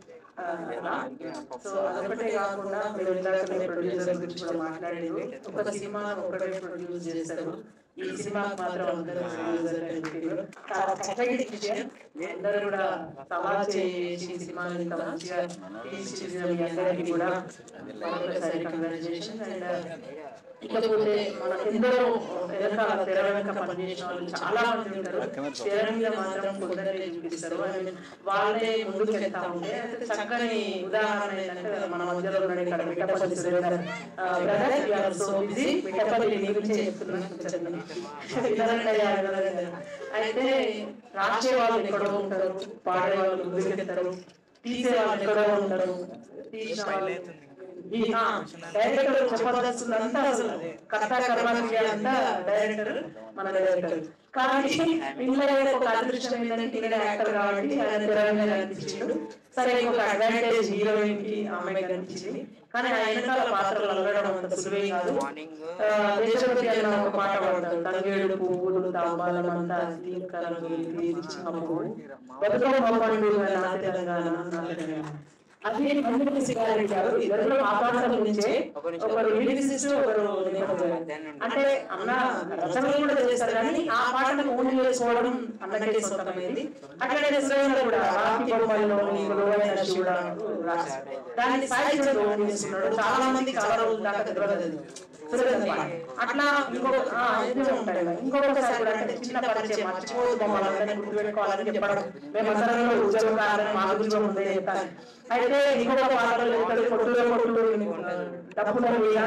సో అదొకటే కాకుండా మీరు ఇందాక ప్రొడ్యూసర్ గురించి కూడా మాట్లాడేది ఒక సినిమా ఒకటే ప్రొడ్యూస్ చేశారు ఈ సినిమాకి మాత్రం అందరూ ప్రొడ్యూసర్ అని చెప్పారు చాలా చక్కటి విషయం అందరూ కూడా సభా చేసి ఈ సినిమాని ఇంత మంచిగా తీర్చిదిద్దిన మీ అందరికీ కూడా మరొకసారి కంగ్రాచులేషన్ అండ్ ఇకపోతే మన ఎందరో వెనకాల తెర వెనక పనిచేసిన వాళ్ళు చాలా మంది ఉంటారు తెర మీద మాత్రం కొందరే చూపిస్తారు I mean, వాళ్ళే ముందుకు వెళ్తా ఉంటే అయితే చక్కని ఉదాహరణ ఏంటంటే మన మధ్యలో ఉన్నాడు ఇక్కడ Mittapalli Surender brother you are so busy Mittapalli నీ గురించి చెప్తున్నాను వినరండి అయ్యా, వినరండి. అయితే రాసే వాళ్ళు ఎక్కడో ఉంటారు పాడే వాళ్ళు ముందుకు వెళ్తారు తీసే వాళ్ళు ఎక్కడో ఉంటారు తీసిన వాళ్ళు ఈ ఆ, డైరెక్టర్ చెప్పదలుచుకుంది అంతా అసలు కథ కర్మానికి అంతా డైరెక్టర్ మన డైరెక్టర్ కానీ ఇంట్లో ఒక అదృష్టం ఏంటంటే ఈయన యాక్టర్ కాబట్టి ఆయన తెరవైన కనిపించిండు సరే ఇంకొక అడ్వాంటేజ్ హీరోయిన్ కి అమ్మాయి కనిపించింది కానీ ఆయన వెనకాల పాత్రలు అల్లడం అంత సులువే కాదు ఆ, దేశభక్తి అన్న ఒక పాట పాడతాడు తంగేడు పువ్వులు తాంబాలం అంతా తీర్కలను తీర్చినప్పుడు బతుకమ్మ పండుగ నా తెలంగాణ నా తెలంగాణ అది కమ్యూనిటీ సిగారెట్ గారు ఇద్దరు మాట్లాడడం గురించే ఒకరు లిరిసిస్ట్ ఒకరు నేపథ్యం. అంటే అన్న రచనలు కూడా చేస్తారు కానీ ఆ పాటను ఓన్ చేసుకోవడం అన్నకే సొంతమైంది అట్లనే శ్రేణులు కూడా రాఖీ బొమ్మల్లో నీకు లోవైన శివుడా అంటూ రాశారు దాన్ని సాహిత్యంలో ఓన్ చేసుకున్నాడు చాలా మంది చాలా రోజుల దాకా తెలియదు సురేంద్ర పాట. అట్లా ఇంకొక ఆ, ఇవే ఉంటాయి కదా. ఇంకొకసారి కూడా అంటే చిన్న పరిచయం మర్చిపోదు బొమ్మలందరినీ గుర్తుపెట్టుకోవాలని చెప్పడం మేమందరం కూడా ఉద్యోగాలని మా గురించి ముందే చెప్తాను అయితే ఇంకొక పాటలు ఇక్కడ కొట్టులో కొట్టులో డబ్బులు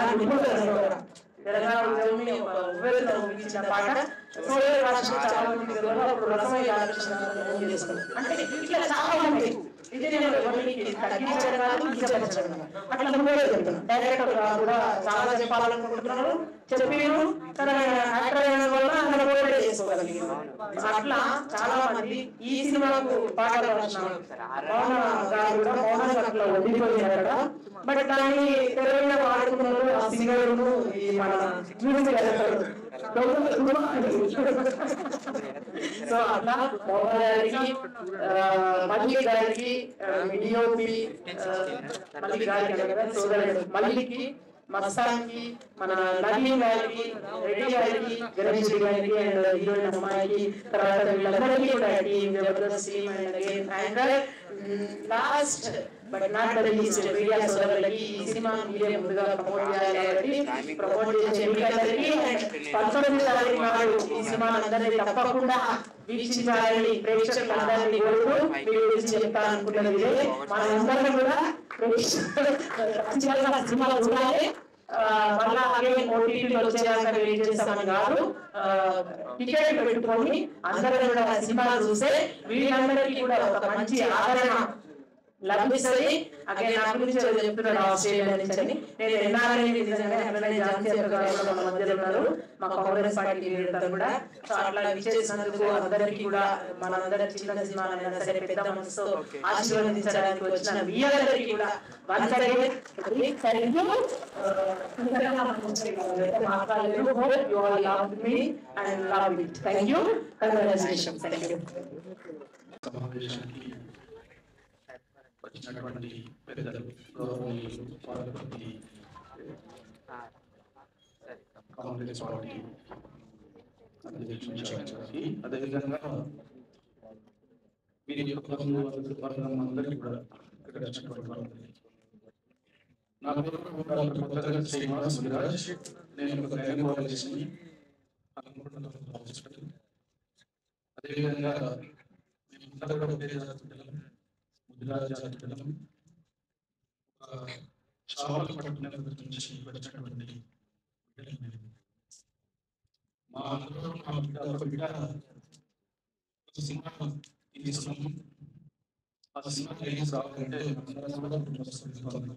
తెలంగాణ ఉద్యమం ఒక ఉవ్వెత్తున ఊగించిన పాట సూర్య రాష్ట్రం చాలా మంది తెలియదు అప్పుడు రసమయ్య ఆలోచన చేసుకున్నాం అంటే ఇట్లా చాలా మంది ఇది నేను ఎవరిని తగ్గించడం కాదు కించపరచడం కాదు. అట్లా ముందే చెప్తున్నాను డైరెక్టర్ కూడా చాలా చెప్పాలనుకుంటున్నాను చెప్పాను తన యాక్టర్ అయిన వల్ల ఆయన కూడా చేసుకోగలిగాను అట్లా చాలా మంది ఈ సినిమాకు పాటలు రాసిన మౌన గారు కూడా మౌన అట్లా వదిలిపోయారు బట్ దాన్ని తెలంగాణ వాడుకున్నారు ఆ సింగర్ను ఈ మన మ్యూజిక్ డైరెక్టర్ సో అట్లా మోహన్ గారికి మల్లి గారికి డిఓపి మల్లి గారికి కదా సోదరుడు మల్లికి మస్తాన్కి మన నవీన్ గారికి రెడ్డి గారికి గణేష్ రెడ్డి గారికి అండ్ హీరోయిన్ అమ్మాయికి తర్వాత వీళ్ళందరికీ కూడా team Jabardasth team and again anchor last but not the least media సోదరులకి ఈ సినిమా మీరే ముందుగా ప్రమోట్ చేయాలి కాబట్టి ప్రమోట్ చేసే మీడియాలకి పంతొమ్మిది తారీఖు నాడు ఈ సినిమా అందరినీ తప్పకుండా వీక్షించాలని ప్రేక్షకులందరినీ కోరుతూ మీ గురించి చెప్తా అనుకున్నది ఇదే మనందరం కూడా ప్రేక్షకులు ఖచ్చితంగా సినిమా చూడాలి ఆ, మళ్ళా అలాగే ఓటీటీలో వచ్చేదాకా వెయిట్ చేస్తామని కాదు ఆ, టికెట్ పెట్టుకొని అందరం కూడా సినిమా చూస్తే వీళ్ళందరికీ కూడా ఒక మంచి ఆదరణ లభిస్తుంది అక్కడ నా గురించి ఏదో చెప్తున్నాడు ఆస్ట్రేలియా నుంచి అని నేను ఎన్ఆర్ఐ నిజంగా ఎమ్మెల్యే జాన్సీఆర్ గారు మన మధ్యలో ఉన్నారు మా కాంగ్రెస్ పార్టీ లీడర్ కూడా సో అట్లా విచ్చేసినందుకు అందరికీ కూడా మనందరి చిన్న సినిమాలైనా సరే పెద్ద మనసుతో ఆశీర్వదించడానికి వచ్చిన వీళ్ళందరికీ కూడా once again, thank you. మాట్లాడలేదు hope you all loved me and love it. Thank you. Congratulations. Thank you. సమావేశానికి వచ్చినటువంటి పెద్దలు గౌరవనీయులు పార్వతి కాంగ్రెస్ పార్టీ అధ్యక్షుడు గారికి అదేవిధంగా వీరి యొక్క బంధువులు వర్గం అందరికీ కూడా ఇక్కడ వచ్చినటువంటి వారందరికీ. నా పేరు డాక్టర్ కొత్తగడ్డ శ్రీనివాస్ ముదిరాజ్ నేను ఒక గైనకాలజిస్ట్ని అనుకుంటున్నాను హాస్పిటల్ అదేవిధంగా మేమందరం కూడా ఒకే జాతి పిల్లలం ముదిరాజ్ జాతి పిల్లలం ఒక చావల పట్టణం నుంచి వచ్చినటువంటి బిడ్డలం మేము. మా అందరూ మా బిడ్డ ఒక బిడ్డ ఒక సినిమా తీసుకున్నాము ఆ సినిమా రిలీజ్ రావాలంటే మనందరం కూడా వస్తుంది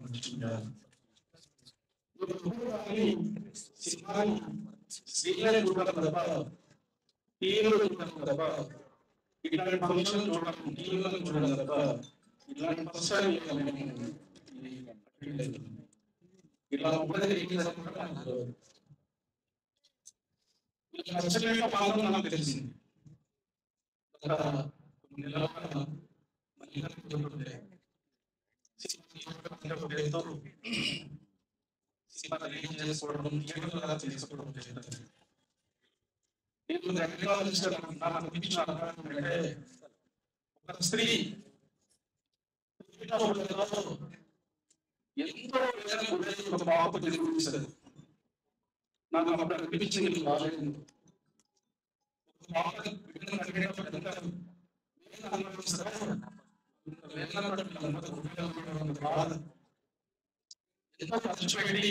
సినిమాని స్క్రీన్లో చూడడం తప్ప టీవీలో చూడడం తప్ప ఇట్లాంటి ఫంక్షన్ చూడడం టీవీలో చూడడం తప్ప ఇట్లాంటి ఫస్ట్ టైం ఇట్లా ఒకటే రిలీజ్ అవుతుంటే నచ్చలేక పాలన నాకు తెలిసింది ఒక కొన్ని నెలల మళ్ళీ జరుగుతుంటే సినిమా రిలీజ్ చేసుకోవడం థియేటర్ ద్వారా చేసుకోవడం చేస్తారు నేను గైనకాలజిస్ట్ నాకు అనిపించిన అనుభవం ఏంటంటే ఒక స్త్రీ పుట్టినప్పుడేదో ఎంతో వేదన గురై ఒక పాప జన్మించదు నాకు అప్పుడు అనిపించింది ఇది బాగాలేదు ఒక పాప బిడ్డను కలిగినప్పుడు ఎంత వేదన అనుభవిస్తారో అంత వేదన పట్ల అంత గుండెలో ఉన్నంత బాధ ఎంతో ఖర్చు పెట్టి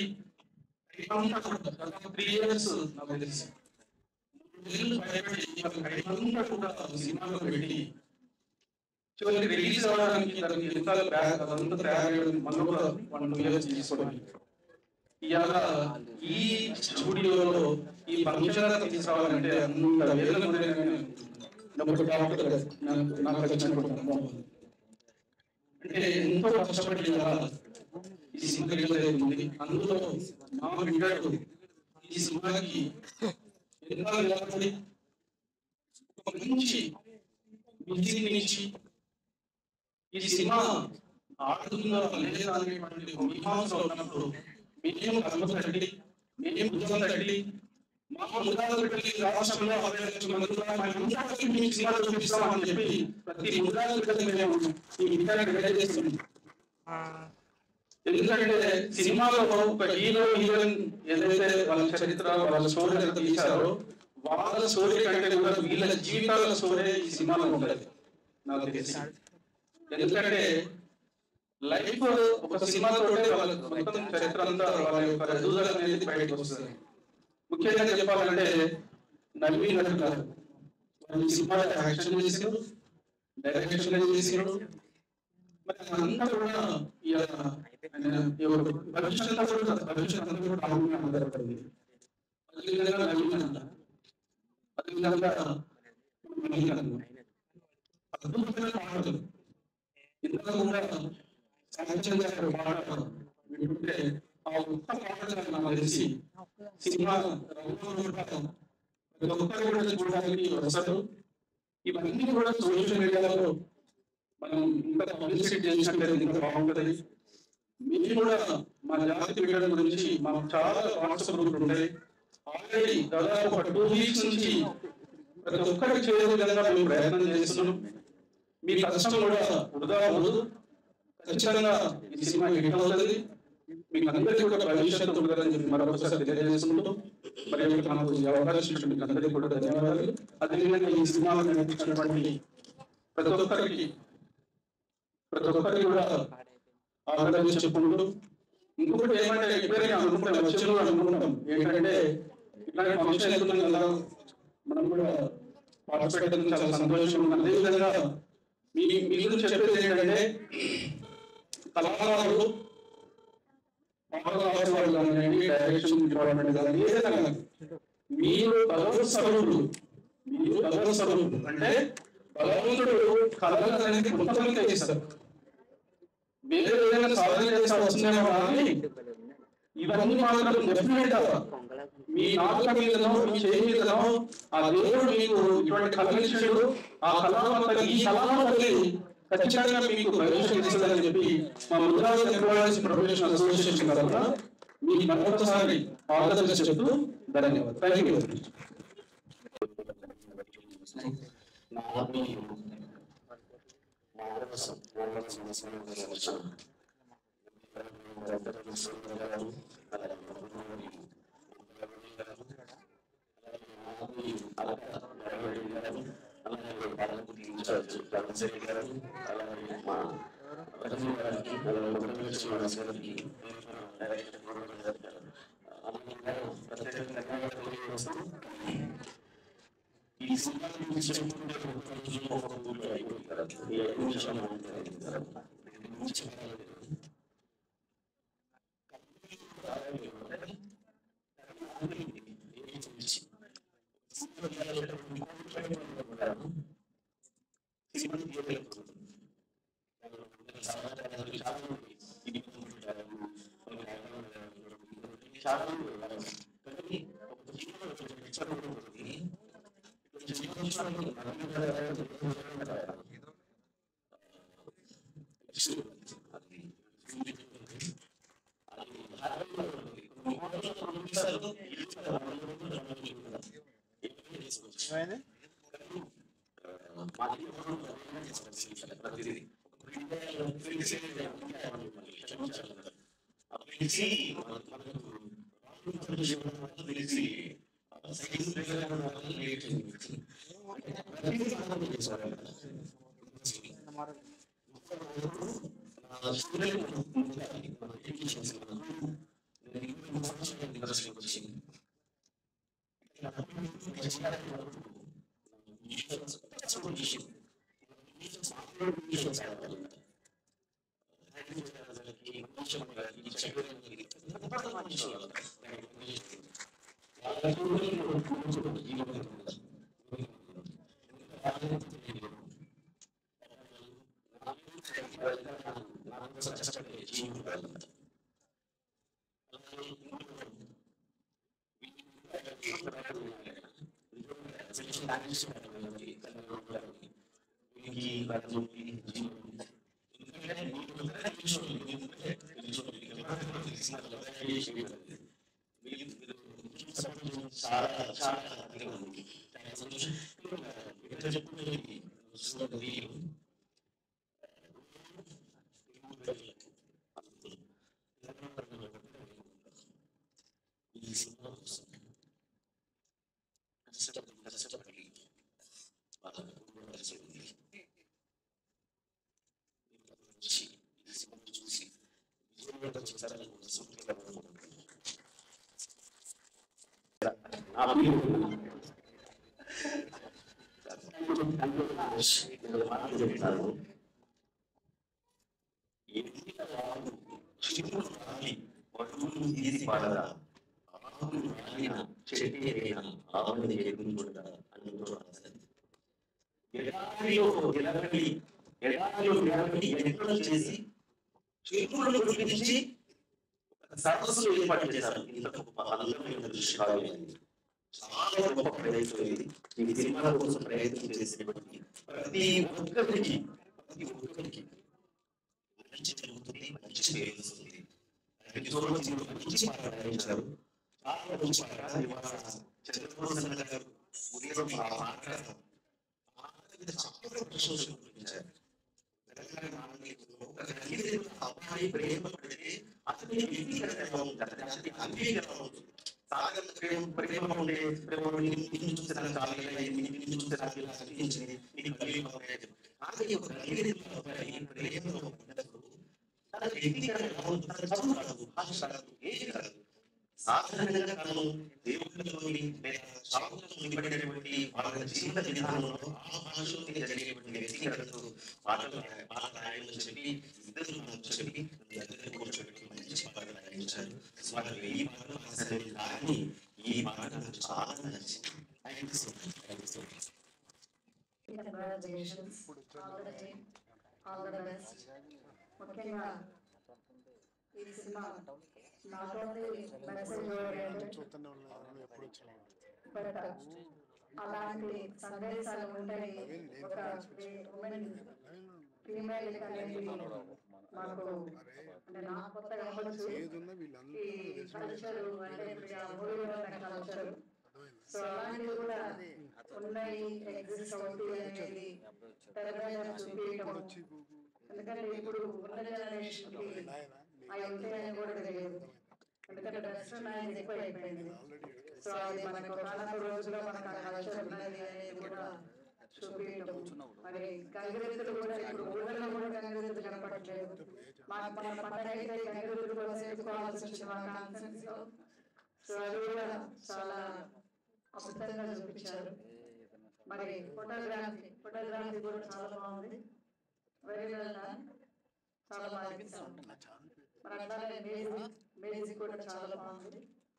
త్రీ ఇయర్స్ నాకు తెలుసు ఏళ్ళు భయపడి ఐదంతా కూడా సినిమాలో పెట్టి చివరికి రిలీజ్ అవ్వడానికి దానికి ఎంత బ్యాగ్ అదంతా తయారు మనం కూడా వన్ టూ ఇయర్స్ తీసుకోవడానికి ఇవాళ ఈ స్టూడియోలో ఈ ఫంక్షన్ తీసుకురావాలంటే అంత వేదన గురైన ఒక డాక్టర్ నాకు నాకు వచ్చినటువంటి అనుభవం అంటే ఎంతో కష్టపడి ఇవాళ ఈ సినిమా రిలీజ్ అవుతుంది అందులో మా బిడ్డడు ఈ సినిమాకి ఎంతో నిలబడి ఒక మంచి విజయం నుంచి ఈ సినిమా ఆడుతుందో లేదా అనేటువంటి ఒక మీమాంసలో ఉన్నప్పుడు మేము కర్మ తల్లి మేము భుజం తల్లి మా ముద్రాలు పెట్టి రాష్ట్రంలో అరవై లక్షల మంది ఉన్నారు. మా ఇంట్లో కలిసి మీ సినిమాలో చూపిస్తామని చెప్పి ప్రతి ముద్రాలు పెట్టి మేము ఈ విద్యాన్ని రెడీ చేస్తున్నాం ఎందుకంటే సినిమాలో ఒక హీరో హీరోయిన్ ఏదైతే వాళ్ళ చరిత్ర వాళ్ళ స్టోరీ ఎంత తీశారో వాళ్ళ స్టోరీ కంటే కూడా వీళ్ళ జీవితాల స్టోరీ ఈ సినిమాలో ఉంటుంది నాకు తెలిసి ఎందుకంటే లైఫ్ ఒక సినిమాతో వాళ్ళ మొత్తం చరిత్ర అంతా వాళ్ళ యొక్క ఎదుగుదల అనేది బయటకు వస్తుంది ముఖ్యంగా చెప్పాలంటే నవీన్ గారు గారు వాళ్ళు సినిమాలో యాక్షన్ చేసారు డైరెక్షన్ చేసారు మరి అంతా కూడా ఇవాళ ఆయన ఎవరు భవిష్యత్ అంతా కూడా భవిష్యత్ అంతా కూడా రాముడి మీద ఆధారపడింది అదేవిధంగా నవీన్ అన్న అదేవిధంగా నవీన్ అన్న అద్భుతమైన పాటలు ఇంతకు కూడా సాంక్షన్ గారి పాట వింటుంటే ఆ ఒక్క పాట నాకు తెలిసి సినిమా రంగంలో కూడా ప్రతి ఒక్కరు కూడా చూడడానికి వస్తారు ఇవన్నీ కూడా సోషల్ మీడియాలో మనం ఇంకా పబ్లిసిటీ చేసినట్లయితే ఇంకా బాగుంటుంది మీరు కూడా మా జాతి బిడ్డల గురించి మాకు చాలా వాట్సాప్ గ్రూపులు ఉంటాయి ఆల్రెడీ దాదాపు ఒక టూ వీక్స్ నుంచి ప్రతి ఒక్కరికి చేరే విధంగా మేము ప్రయత్నం చేస్తున్నాం మీ కష్టం కూడా వృధా అవ్వదు ఖచ్చితంగా ఈ సినిమా హిట్ అవుతుంది మీకు అందరికీ కూడా భవిష్యత్తు ఉంటుందని చెప్పి మరొకసారి తెలియజేసుకుంటూ మరి ఇక్కడ మనకు ఈ అవకాశం ఇచ్చినటువంటి మీకు అందరికీ కూడా ధన్యవాదాలు అదేవిధంగా ఈ సినిమాలో నటించినటువంటి ప్రతి ఒక్కరికి ప్రతి ఒక్కరికి కూడా ఆదరణ చెప్పుకుంటూ ఇంకొకటి ఏమంటే ఎప్పుడైనా అనుకుంటాం వచ్చే కూడా అనుకుంటాం ఏంటంటే ఇట్లాంటి ఫంక్షన్ వెళ్తున్నాం కదా మనం కూడా పార్టిసిపేట్ అయితే చాలా సంతోషం ఉంది అదేవిధంగా మీ మీ గురించి చెప్పేది ఏంటంటే కళాకారులు పాటలు రాసేవాళ్ళు కానివ్వండి డైరెక్షన్ డిపార్ట్మెంట్ కానీ ఏదైనా కానీ మీరు భగవత్ స్వరూపుడు మీరు భగవత్ స్వరూపుడు అంటే భగవంతుడు కళలు అనేది మొత్తం చేస్తారు వేరే ఏదైనా సాధన చేస్తా వస్తుందేమో కానీ ఇవన్నీ మాత్రం డెఫినెట్ మీ నాలుక మీదనో మీ చేయి మీదనో ఆ దేవుడు మీకు ఇటువంటి కళనిచ్చాడు ఆ కళావంత ఈ కళావంతని ఖచ్చితంగా మీకు ప్రవేశం ఇస్తుందని చెప్పి మా ముద్రాజ్ ఎంప్లాయీస్ ప్రొఫెషనల్ అసోసియేషన్ తరఫున మీ మరొకసారి ఆదరణ చెప్తూ ధన్యవాదాలు థ్యాంక్ యూ చేసి చేతులను గురించి సదస్సులు ఏర్పాటు చేశారు ఇంత గొప్ప అందమైన దృశ్య కావ్యం ఇది. చాలా గొప్ప ప్రయత్నం ఇది ఈ సినిమా కోసం ప్రయత్నం చేసినటువంటి ప్రతి ఒక్కరికి ప్రతి ఒక్కరికి మంచి జరుగుతుంది మంచి పేరు వస్తుంది ఎపిసోడ్లో మీరు మంచి పాట రాయించారు చాలా మంచి పాట ఇవాళ చంద్రబాబు నాయుడు గారు ఉదయం ఆ పాట ఆ పాట మీద చాలా ప్రశంసలు కురిపించారు తెలంగాణ నాయకులు ఒక తల్లిదండ్రుల అబ్బాయి ప్రేమ పడితే అతని వ్యక్తీకరణ ఎలా ఉంటుంది అతని అన్వేషణ ఎలా ఉంటుంది సాగర్ ప్రేమ ప్రేమ ఉండే ప్రేమ నిన్ను చూస్తే నాకు చాలా ఇలా అయింది, నిన్ను చూస్తే నాకు ఇలా అనిపించింది నీకు కలిగి ఉన్నాయి కానీ ఒక తల్లిదండ్రుల అబ్బాయి ప్రేమలో ఉన్నప్పుడు తన వ్యక్తీకరణ ఎలా ఉంటుంది తన చదువు కాదు భాష కాదు ఏది కాదు సాధారణంగా తను దేవుళ్ళలోని లేదా సాగులకు నిలబడినటువంటి వాళ్ళ జీవన విధానంలో ఆ భాషలో జరిగేటువంటి వ్యక్తీకరణతో పాటలు రాయ- పాట రాయమని చెప్పి ఇద్దరు నాకు చెప్పి దగ్గర కూర్చోబెట్టి మంచి పాటలు రాయించారు వాళ్ళు వెయ్యి పాటలు రాశారు కానీ ఈ పాట నాకు చాలా నచ్చింది thank you so much thank you so much Congratulations, all the team, all the best. ముఖ్యంగా ఈ cinema not only message oriented but అలాంటి సందేశాలు ఉంటాయి ఒక ఉమెన్ ఫీమేల్ అనేది మాకు అంటే నా కొత్తగా అవ్వచ్చు ఈ కల్చర్ అంటే ఇప్పుడు ఆ మూవీలో కల్చర్ సో అలాంటివి కూడా ఉన్నాయి ఎగ్జిస్ట్ అవుతాయి అనేది తెర మీద చూపించడం ఎందుకంటే ఇప్పుడు ఉన్న జనరేషన్ కి అవి ఉంటాయని కూడా తెలియదు ఎందుకంటే వెస్టర్నైజ్ ఎక్కువ అయిపోయింది సో అది మనకు ఒకనొక రోజులో మనకు ఆ కల్చర్ ఉన్నది అనేది కూడా చూపించడం మరి గంగిరెద్దులు కూడా ఇప్పుడు ఊళ్ళలో కూడా గంగిరెద్దులు కనపడట్లేదు మాకు మన పండగ అయితే గంగిరెద్దులు కూడా చేసుకోవాల్సి వచ్చింది మా కాన్ఫరెన్స్ లో సో అది కూడా చాలా అద్భుతంగా చూపించారు మరి ఫోటోగ్రఫీ ఫోటోగ్రఫీ కూడా చాలా బాగుంది వెరీ వెల్ డన్ చాలా బాగా అనిపిస్తుంది మరి అట్లానే మ్యూజిక్ మ్యూజిక్ కూడా చాలా బాగుంది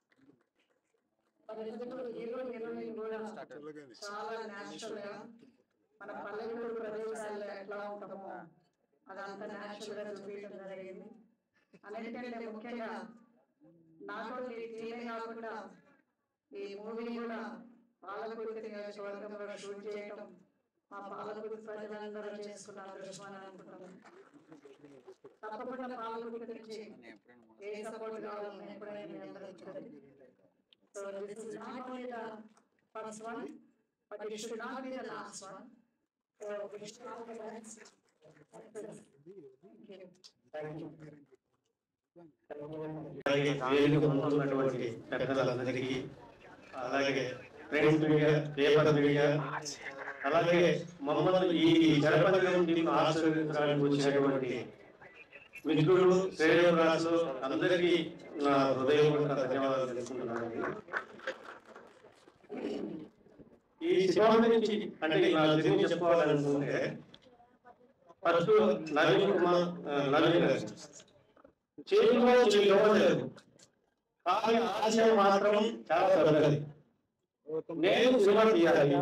మరి ఎందుకంటే హీరో హీరోయిన్ కూడా చాలా న్యాచురల్ గా మన పల్లెటూరు ప్రదేశాల్లో ఎట్లా ఉంటామో అదంతా న్యాచురల్ గా చూపించడం జరిగింది అన్నిటికంటే ముఖ్యంగా నాతో ఈ టీమే కాకుండా ఈ మూవీ కూడా పాలకుర్తి నియోజకవర్గంలో షూట్ చేయటం మా పాలకుర్తి ప్రజలందరూ చేసుకున్న అదృష్టం అని అనుకుంటున్నాను తప్పకుండా పాలకుర్తి నుంచి ఏ సపోర్ట్ కావాలని ఎప్పుడైనా మీ అందరూ ఉంటుంది so this is not only the first one but it should not be the last one so it should not be thank you అలాగే వేదిక ముందు ఉన్నటువంటి పెద్దలందరికీ అలాగే ప్రింట్ మీడియా పేపర్ మీడియా అలాగే మమ్మల్ని ఈ జనపదం దీన్ని ఆశీర్వదించడానికి వచ్చినటువంటి మిత్రులు శ్రేయోరాజు అందరికీ నా హృదయపూర్వక ధన్యవాదాలు తెలుసుకుంటున్నాను ఈ సినిమా గురించి అంటే నా గురించి చెప్పుకోవాలనుకుంటే ఫస్ట్ నవీన్ కుమార్ ఆ, నవీన్ గారు చేతిలో చెయ్యి ఇవ్వలేదు కానీ ఆశయం మాత్రం చాలా పెద్దది నేను సినిమా తీయాలి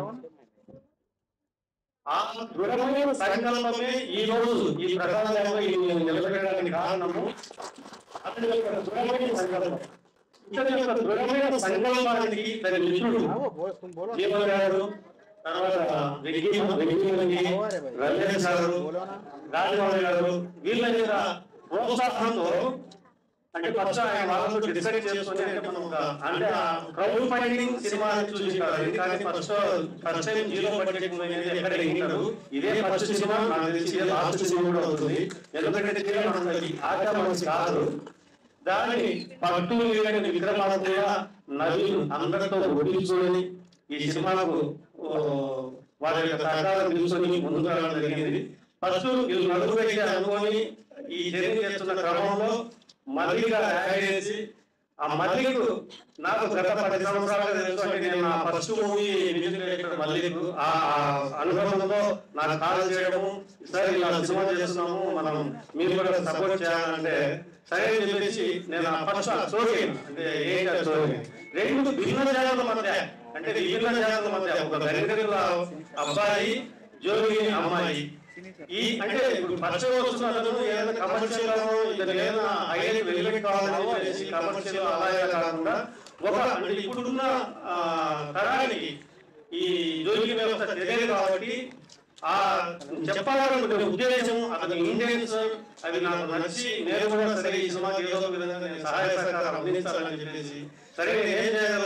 ఆ దృఢమైన సంకల్పమే ఈ రోజు ఈ ప్రసాదంలో ఈ నిలబెట్టడానికి కారణము అతని యొక్క దృఢమైన సంకల్పం ఇతని యొక్క దృఢమైన సంకల్పానికి తన మిత్రుడు జీవన్ గారు తర్వాత వెంకీ వెంకీ రమేష్ గారు రాజమౌళి గారు వీళ్ళ మీద ప్రోత్సాహంతో అంటే ఫస్ట్ ఆయన వాళ్ళతో డిసైడ్ చేసుకుని అంటే మనం ఒక అంటే క్రౌడ్ ఫండింగ్ సినిమా చూసి కాదు ఎందుకంటే first first time zero budget అనేది ఎక్కడ వింటారు ఇదే ఫస్ట్ సినిమా నాకు తెలిసి ఇదే లాస్ట్ సినిమా కూడా అవుతుంది ఎందుకంటే తీరా మనకి ఆట మనసు కాదు దాన్ని పట్టు లేని విక్రమాలయ నవీన్ అందరితో ఒప్పించుకొని ఈ సినిమాకు ఓ, వారి యొక్క సహకారం తీసుకొని ముందుకు రావడం జరిగింది ఫస్ట్ వీళ్ళు నలుగురు అయితే అనుకొని ఈ జర్నీ చేస్తున్న క్రమంలో మల్లిగా యాడ్ చేసి ఆ మల్లికు నాకు గత పది సంవత్సరాలుగా తెలుసు అంటే నేను నా first movie music director Mallik ఆ ఆ అనుభవంలో నాకు కాల్ చేయడము సరే ఇలా సినిమా చేస్తున్నాము మనం మీరు కూడా సపోర్ట్ చేయాలంటే సరే అని చెప్పేసి నేను ఆ ఫస్ట్ స్టోరీ అంటే ఏంటి ఆ స్టోరీ రెండు భిన్న జాతుల మధ్య అంటే విభిన్న జాతుల మధ్య ఒక దరిద్రుల అబ్బాయి జోగి అమ్మాయి ఈ అంటే ఇప్పుడు పరిచయం వస్తున్నప్పుడు ఏదైనా కమర్షియల్ ఇతను ఏదైనా ఐడియా వెళ్ళిపెట్టుకోవాలని చెప్పేసి కమర్షియల్ అలాగే కాకుండా ఒక అంటే ఇప్పుడున్న ఆ, తరానికి ఈ జోగి వ్యవస్థ తెలియదు కాబట్టి ఆ చెప్పాలనుకునే ఉద్దేశం అతని ఇండియన్స్ అవి నాకు నచ్చి నేను కూడా సరే ఈ సినిమాకి ఏదో ఒక విధంగా నేను సహాయ సహకారం అందించాలని చెప్పేసి సరే నేను ఏం చేయగలను ఈ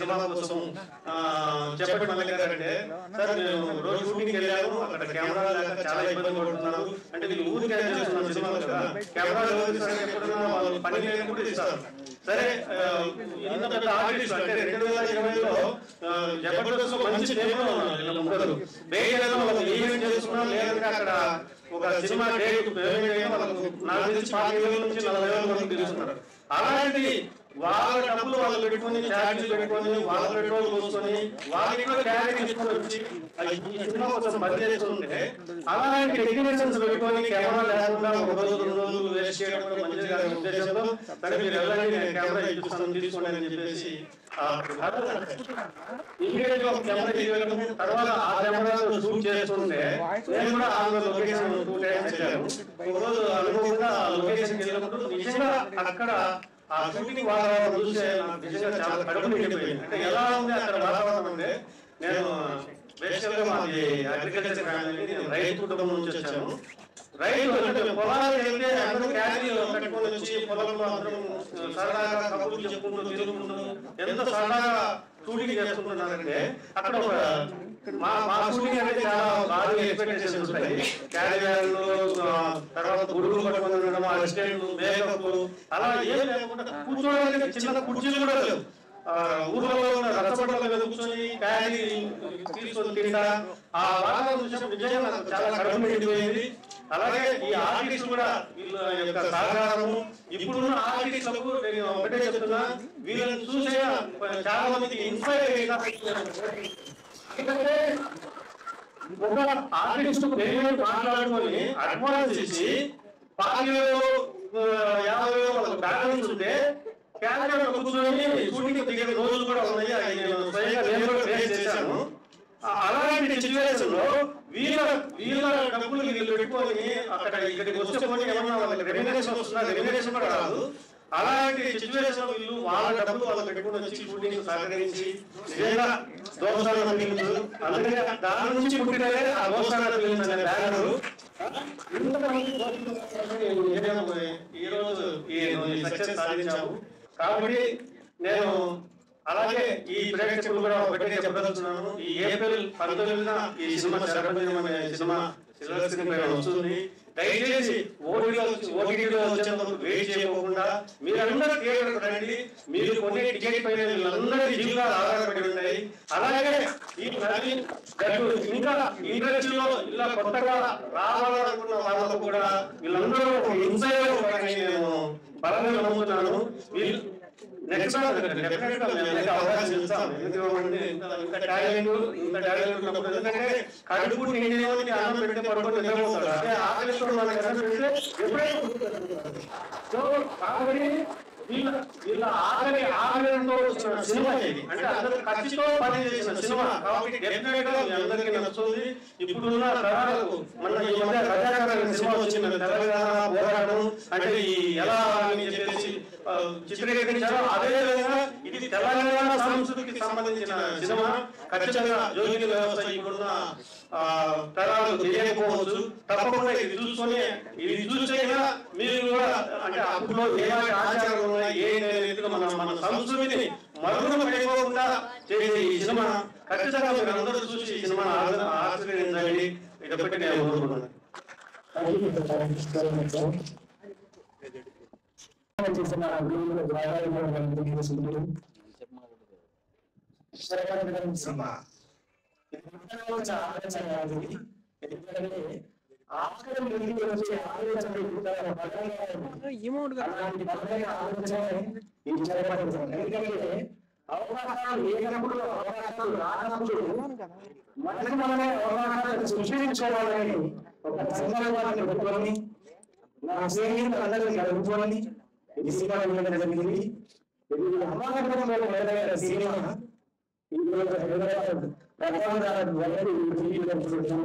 సినిమా కోసం ఆ, చెప్పండి మళ్ళీ గారంటే సార్ నేను రోజు షూటింగ్ వెళ్ళాను అక్కడ కెమెరా లేక చాలా ఇబ్బంది పడుతున్నాను అంటే వీళ్ళు ఊరికి చేస్తున్నారు సినిమా కదా కెమెరా ఎప్పుడైనా వాళ్ళు పని లేకుండా ఇస్తారు సరే ఆ, ఇంత పెద్ద ఆర్టిస్ట్ అంటే రెండు వేల ఇరవైలో జబర్దస్త్ లో మంచి నేమ్ వీళ్ళ ముగ్గురు రేడియోలో వాళ్ళు ఈవెంట్ చేసుకున్నా లేదంటే అక్కడ ఒక సినిమా డేట్ పేమెంట్ అయినా వాళ్ళకు నాకు తెలిసి పాతిక వేల నుంచి నలభై వేల వరకు తీసుకున్నారు అలాంటి వాళ్ళ డబ్బులు వాళ్ళు పెట్టుకొని ఛార్జీలు పెట్టుకొని వాళ్ళ పెట్రోల్ పోసుకొని వాళ్ళకి కూడా క్యారీ తీసుకొని వచ్చి అది ఈ సినిమా కోసం బదిలీ చేస్తుంటే అలాంటి టెక్నీషియన్స్ పెట్టుకొని కెమెరా లేకుండా ఒక రోజు రెండు రోజులు వేస్ట్ చేయడం కూడా మంచిది కాదు ఉద్దేశంతో సరే మీరు వెళ్ళండి నేను కెమెరా ఇప్పిస్తాను తీసుకోండి అని చెప్పేసి ఇమీడియట్ గా ఒక కెమెరా తీయడం తర్వాత ఆ కెమెరాలో షూట్ చేస్తుంటే నేను కూడా ఆ లొకేషన్ టూ టైమ్స్ వెళ్ళాను ఒక రోజు అనుకోకుండా ఆ లొకేషన్ వెళ్ళినప్పుడు నిజంగా అక్కడ ఆ షూటింగ్ వాతావరణం చూస్తే నాకు నిజంగా చాలా కడుపు నిండిపోయింది అంటే ఎలా ఉంది అక్కడ వాతావరణం అంటే నేను బేసికల్ గా మాది అగ్రికల్చర్ ఫ్యామిలీ నేను రైతు కుటుంబం నుంచి వచ్చాను రైతు అంటే పొలాలకు వెళ్తే అందరూ క్యారీలు కట్టుకొని వచ్చి పొలంలో అందరం సరదాగా కబుర్లు చెప్పుకుంటూ తిరుగుకుంటూ ఎంత సరదాగా షూటింగ్ చేసుకుంటున్నారంటే అక్కడ ఒక మా మా షూటింగ్ అనేది చాలా భారీ ఎక్స్పెక్టేషన్స్ ఉంటాయి క్యారీ వ్యాన్లు తర్వాత గుడుగులు పట్టుకొని ఉండడం అసిస్టెంట్ మేకప్ అలా ఏం లేకుండా కూర్చోడానికి చిన్న కుర్చీలు కూడా లేవు ఆ, ఊర్లో ఉన్న రచ్చబండల మీద కూర్చొని క్యారీ తీసుకొని తింటా ఆ వాతావరణం చూసినప్పుడు నిజంగా నాకు చాలా కడుపు నిండిపోయింది అలాగే ఈ ఆర్టిస్ట్ కూడా వీళ్ళ యొక్క సహకారము ఇప్పుడున్న ఆర్టిస్టులకు నేను ఒకటే చెప్తున్నా వీళ్ళని చూసే చాలా మందికి ఇన్స్పైర్ అయ్యేలా ఎందుకంటే ఒక ఆర్టిస్ట్ పేమెంట్ మాట్లాడుకొని అడ్వాన్స్ ఇచ్చి పాతిక వేలు ఆ, యాభై వేలు వాళ్ళకి బ్యాలెన్స్ ఉంటే క్యాలరీ కూర్చొని షూటింగ్ దిగే రోజులు కూడా ఉన్నాయి అవి నేను స్వయంగా నేను కూడా ఫేస్ చేశాను ఆ, అలాంటి సిచ్యువేషన్ లో వీళ్ళ వీళ్ళ డబ్బులు వీళ్ళు పెట్టుకొని అక్కడ ఇక్కడికి వస్తే పోనీ ఏమన్నా వాళ్ళకి రెమ్యునరేషన్ వస్తుందా రెమ్యునరేషన్ కూడా రాదు అలాంటి సిచ్యువేషన్ వీళ్ళు వాళ్ళ డబ్బులు వాళ్ళు పెట్టుకుని వచ్చి షూటింగ్ సహకరించి నిజంగా దోషాలు ఫిలిమ్స్ అందుకనే దాని నుంచి పుట్టినదే ఆ దోషాలు ఫిలిమ్స్ అనే బ్యానర్ ఈ రోజు ఈ సక్సెస్ సాధించాము కాబట్టి నేను అలాగే ఈ ప్రేక్షకులు కూడా ఒకటే చెప్పదలుచున్నాను ఈ ఏప్రిల్ పంతొమ్మిదిన ఈ సినిమా శరపంజనం అనే సినిమా సిల్వర్ స్క్రీన్ పైన వస్తుంది దయచేసి ఓటీలో ఓటీటీలో వచ్చేంత వెయిట్ చేయకుండా మీరందరూ థియేటర్ రండి మీరు కొనే టికెట్ పైన వీళ్ళందరి జీవితాలు ఆధారపడి ఉంటాయి అలాగే ఈ నవీన్ గట్టు ఇంకా ఇండస్ట్రీలో ఇలా కొత్తగా రావాలనుకున్న వాళ్ళకు కూడా వీళ్ళందరూ ఒక ఇన్సైడ్ అని నేను బలంగా నమ్ముతున్నాను వీళ్ళు నెక్స్ట్ డెఫినెట్ గా మేము అయితే అవకాశం ఇస్తాం ఎందుకంటే ఇంత ఇంత టాలెంట్ ఇంత టాలెంట్ ఉన్నప్పుడు ఎందుకంటే కడుపు నిండినోనికి అన్నం పెడితే పడుకొని నిద్రపోతాడు అదే ఆకలితో మనకి అన్నం పెడితే ఎప్పుడైనా సో కాబట్టి వీళ్ళ వీళ్ళ ఆకలి ఆకలితో వచ్చిన సినిమా ఇది అంటే అందరూ ఖర్చుతో పని చేసిన సినిమా కాబట్టి డెఫినెట్ గా మీ అందరికీ నచ్చుతుంది ఇప్పుడున్న తరాలకు మన ఈ మధ్య రజాకరణ సినిమా వచ్చింది తెలంగాణ పోరాటం అంటే ఈ ఎలా అని చెప్పేసి ఆ, చిత్రీకరించారో అదే విధంగా ఇది తెలంగాణ సంస్కృతికి సంబంధించిన సినిమా ఖచ్చితంగా జోగిని వ్యవస్థ ఇప్పుడున్న ఆ, తరాలు తెలియకపోవచ్చు తప్పకుండా ఇది చూసుకొని ఇది చూసైనా మీరు కూడా అంటే అప్పులో ఏమైనా ఆచారాలు ఉన్నాయి ఏ రీతిలో మన మన సంస్కృతిని మరుగున పడిపోకుండా చేసే ఈ సినిమా ఖచ్చితంగా మీరు అందరూ చూసి ఈ సినిమా ఆశ్రయించండి ఇదొకటి నేను కోరుకుంటున్నాను చేసిన అభివృద్ధి ద్వారా తీసుకుంటూ సినిమా ఆలోచన కాదు ఇది. ఎందుకంటే ఆఖరి ముందుకు వచ్చే ఆలోచన కూడా బలంగా ఉంది. అలాంటి బలమైన ఆలోచన ఇది జరగబడుతుంది ఎందుకంటే అవకాశాలు లేనప్పుడు అవకాశాలు రానప్పుడు మనకు మనమే అవకాశాలు సృష్టించుకోవాలని ఒక సందర్భాన్ని పెట్టుకొని నా స్నేహితులు అందరినీ కలుపుకొని ఈ సినిమా వేయడం జరిగింది ఇది అమ్మానపురం వేదమైన సినిమా ఈ రోజు హైదరాబాద్ రవాణా వెళ్ళి చూపించడం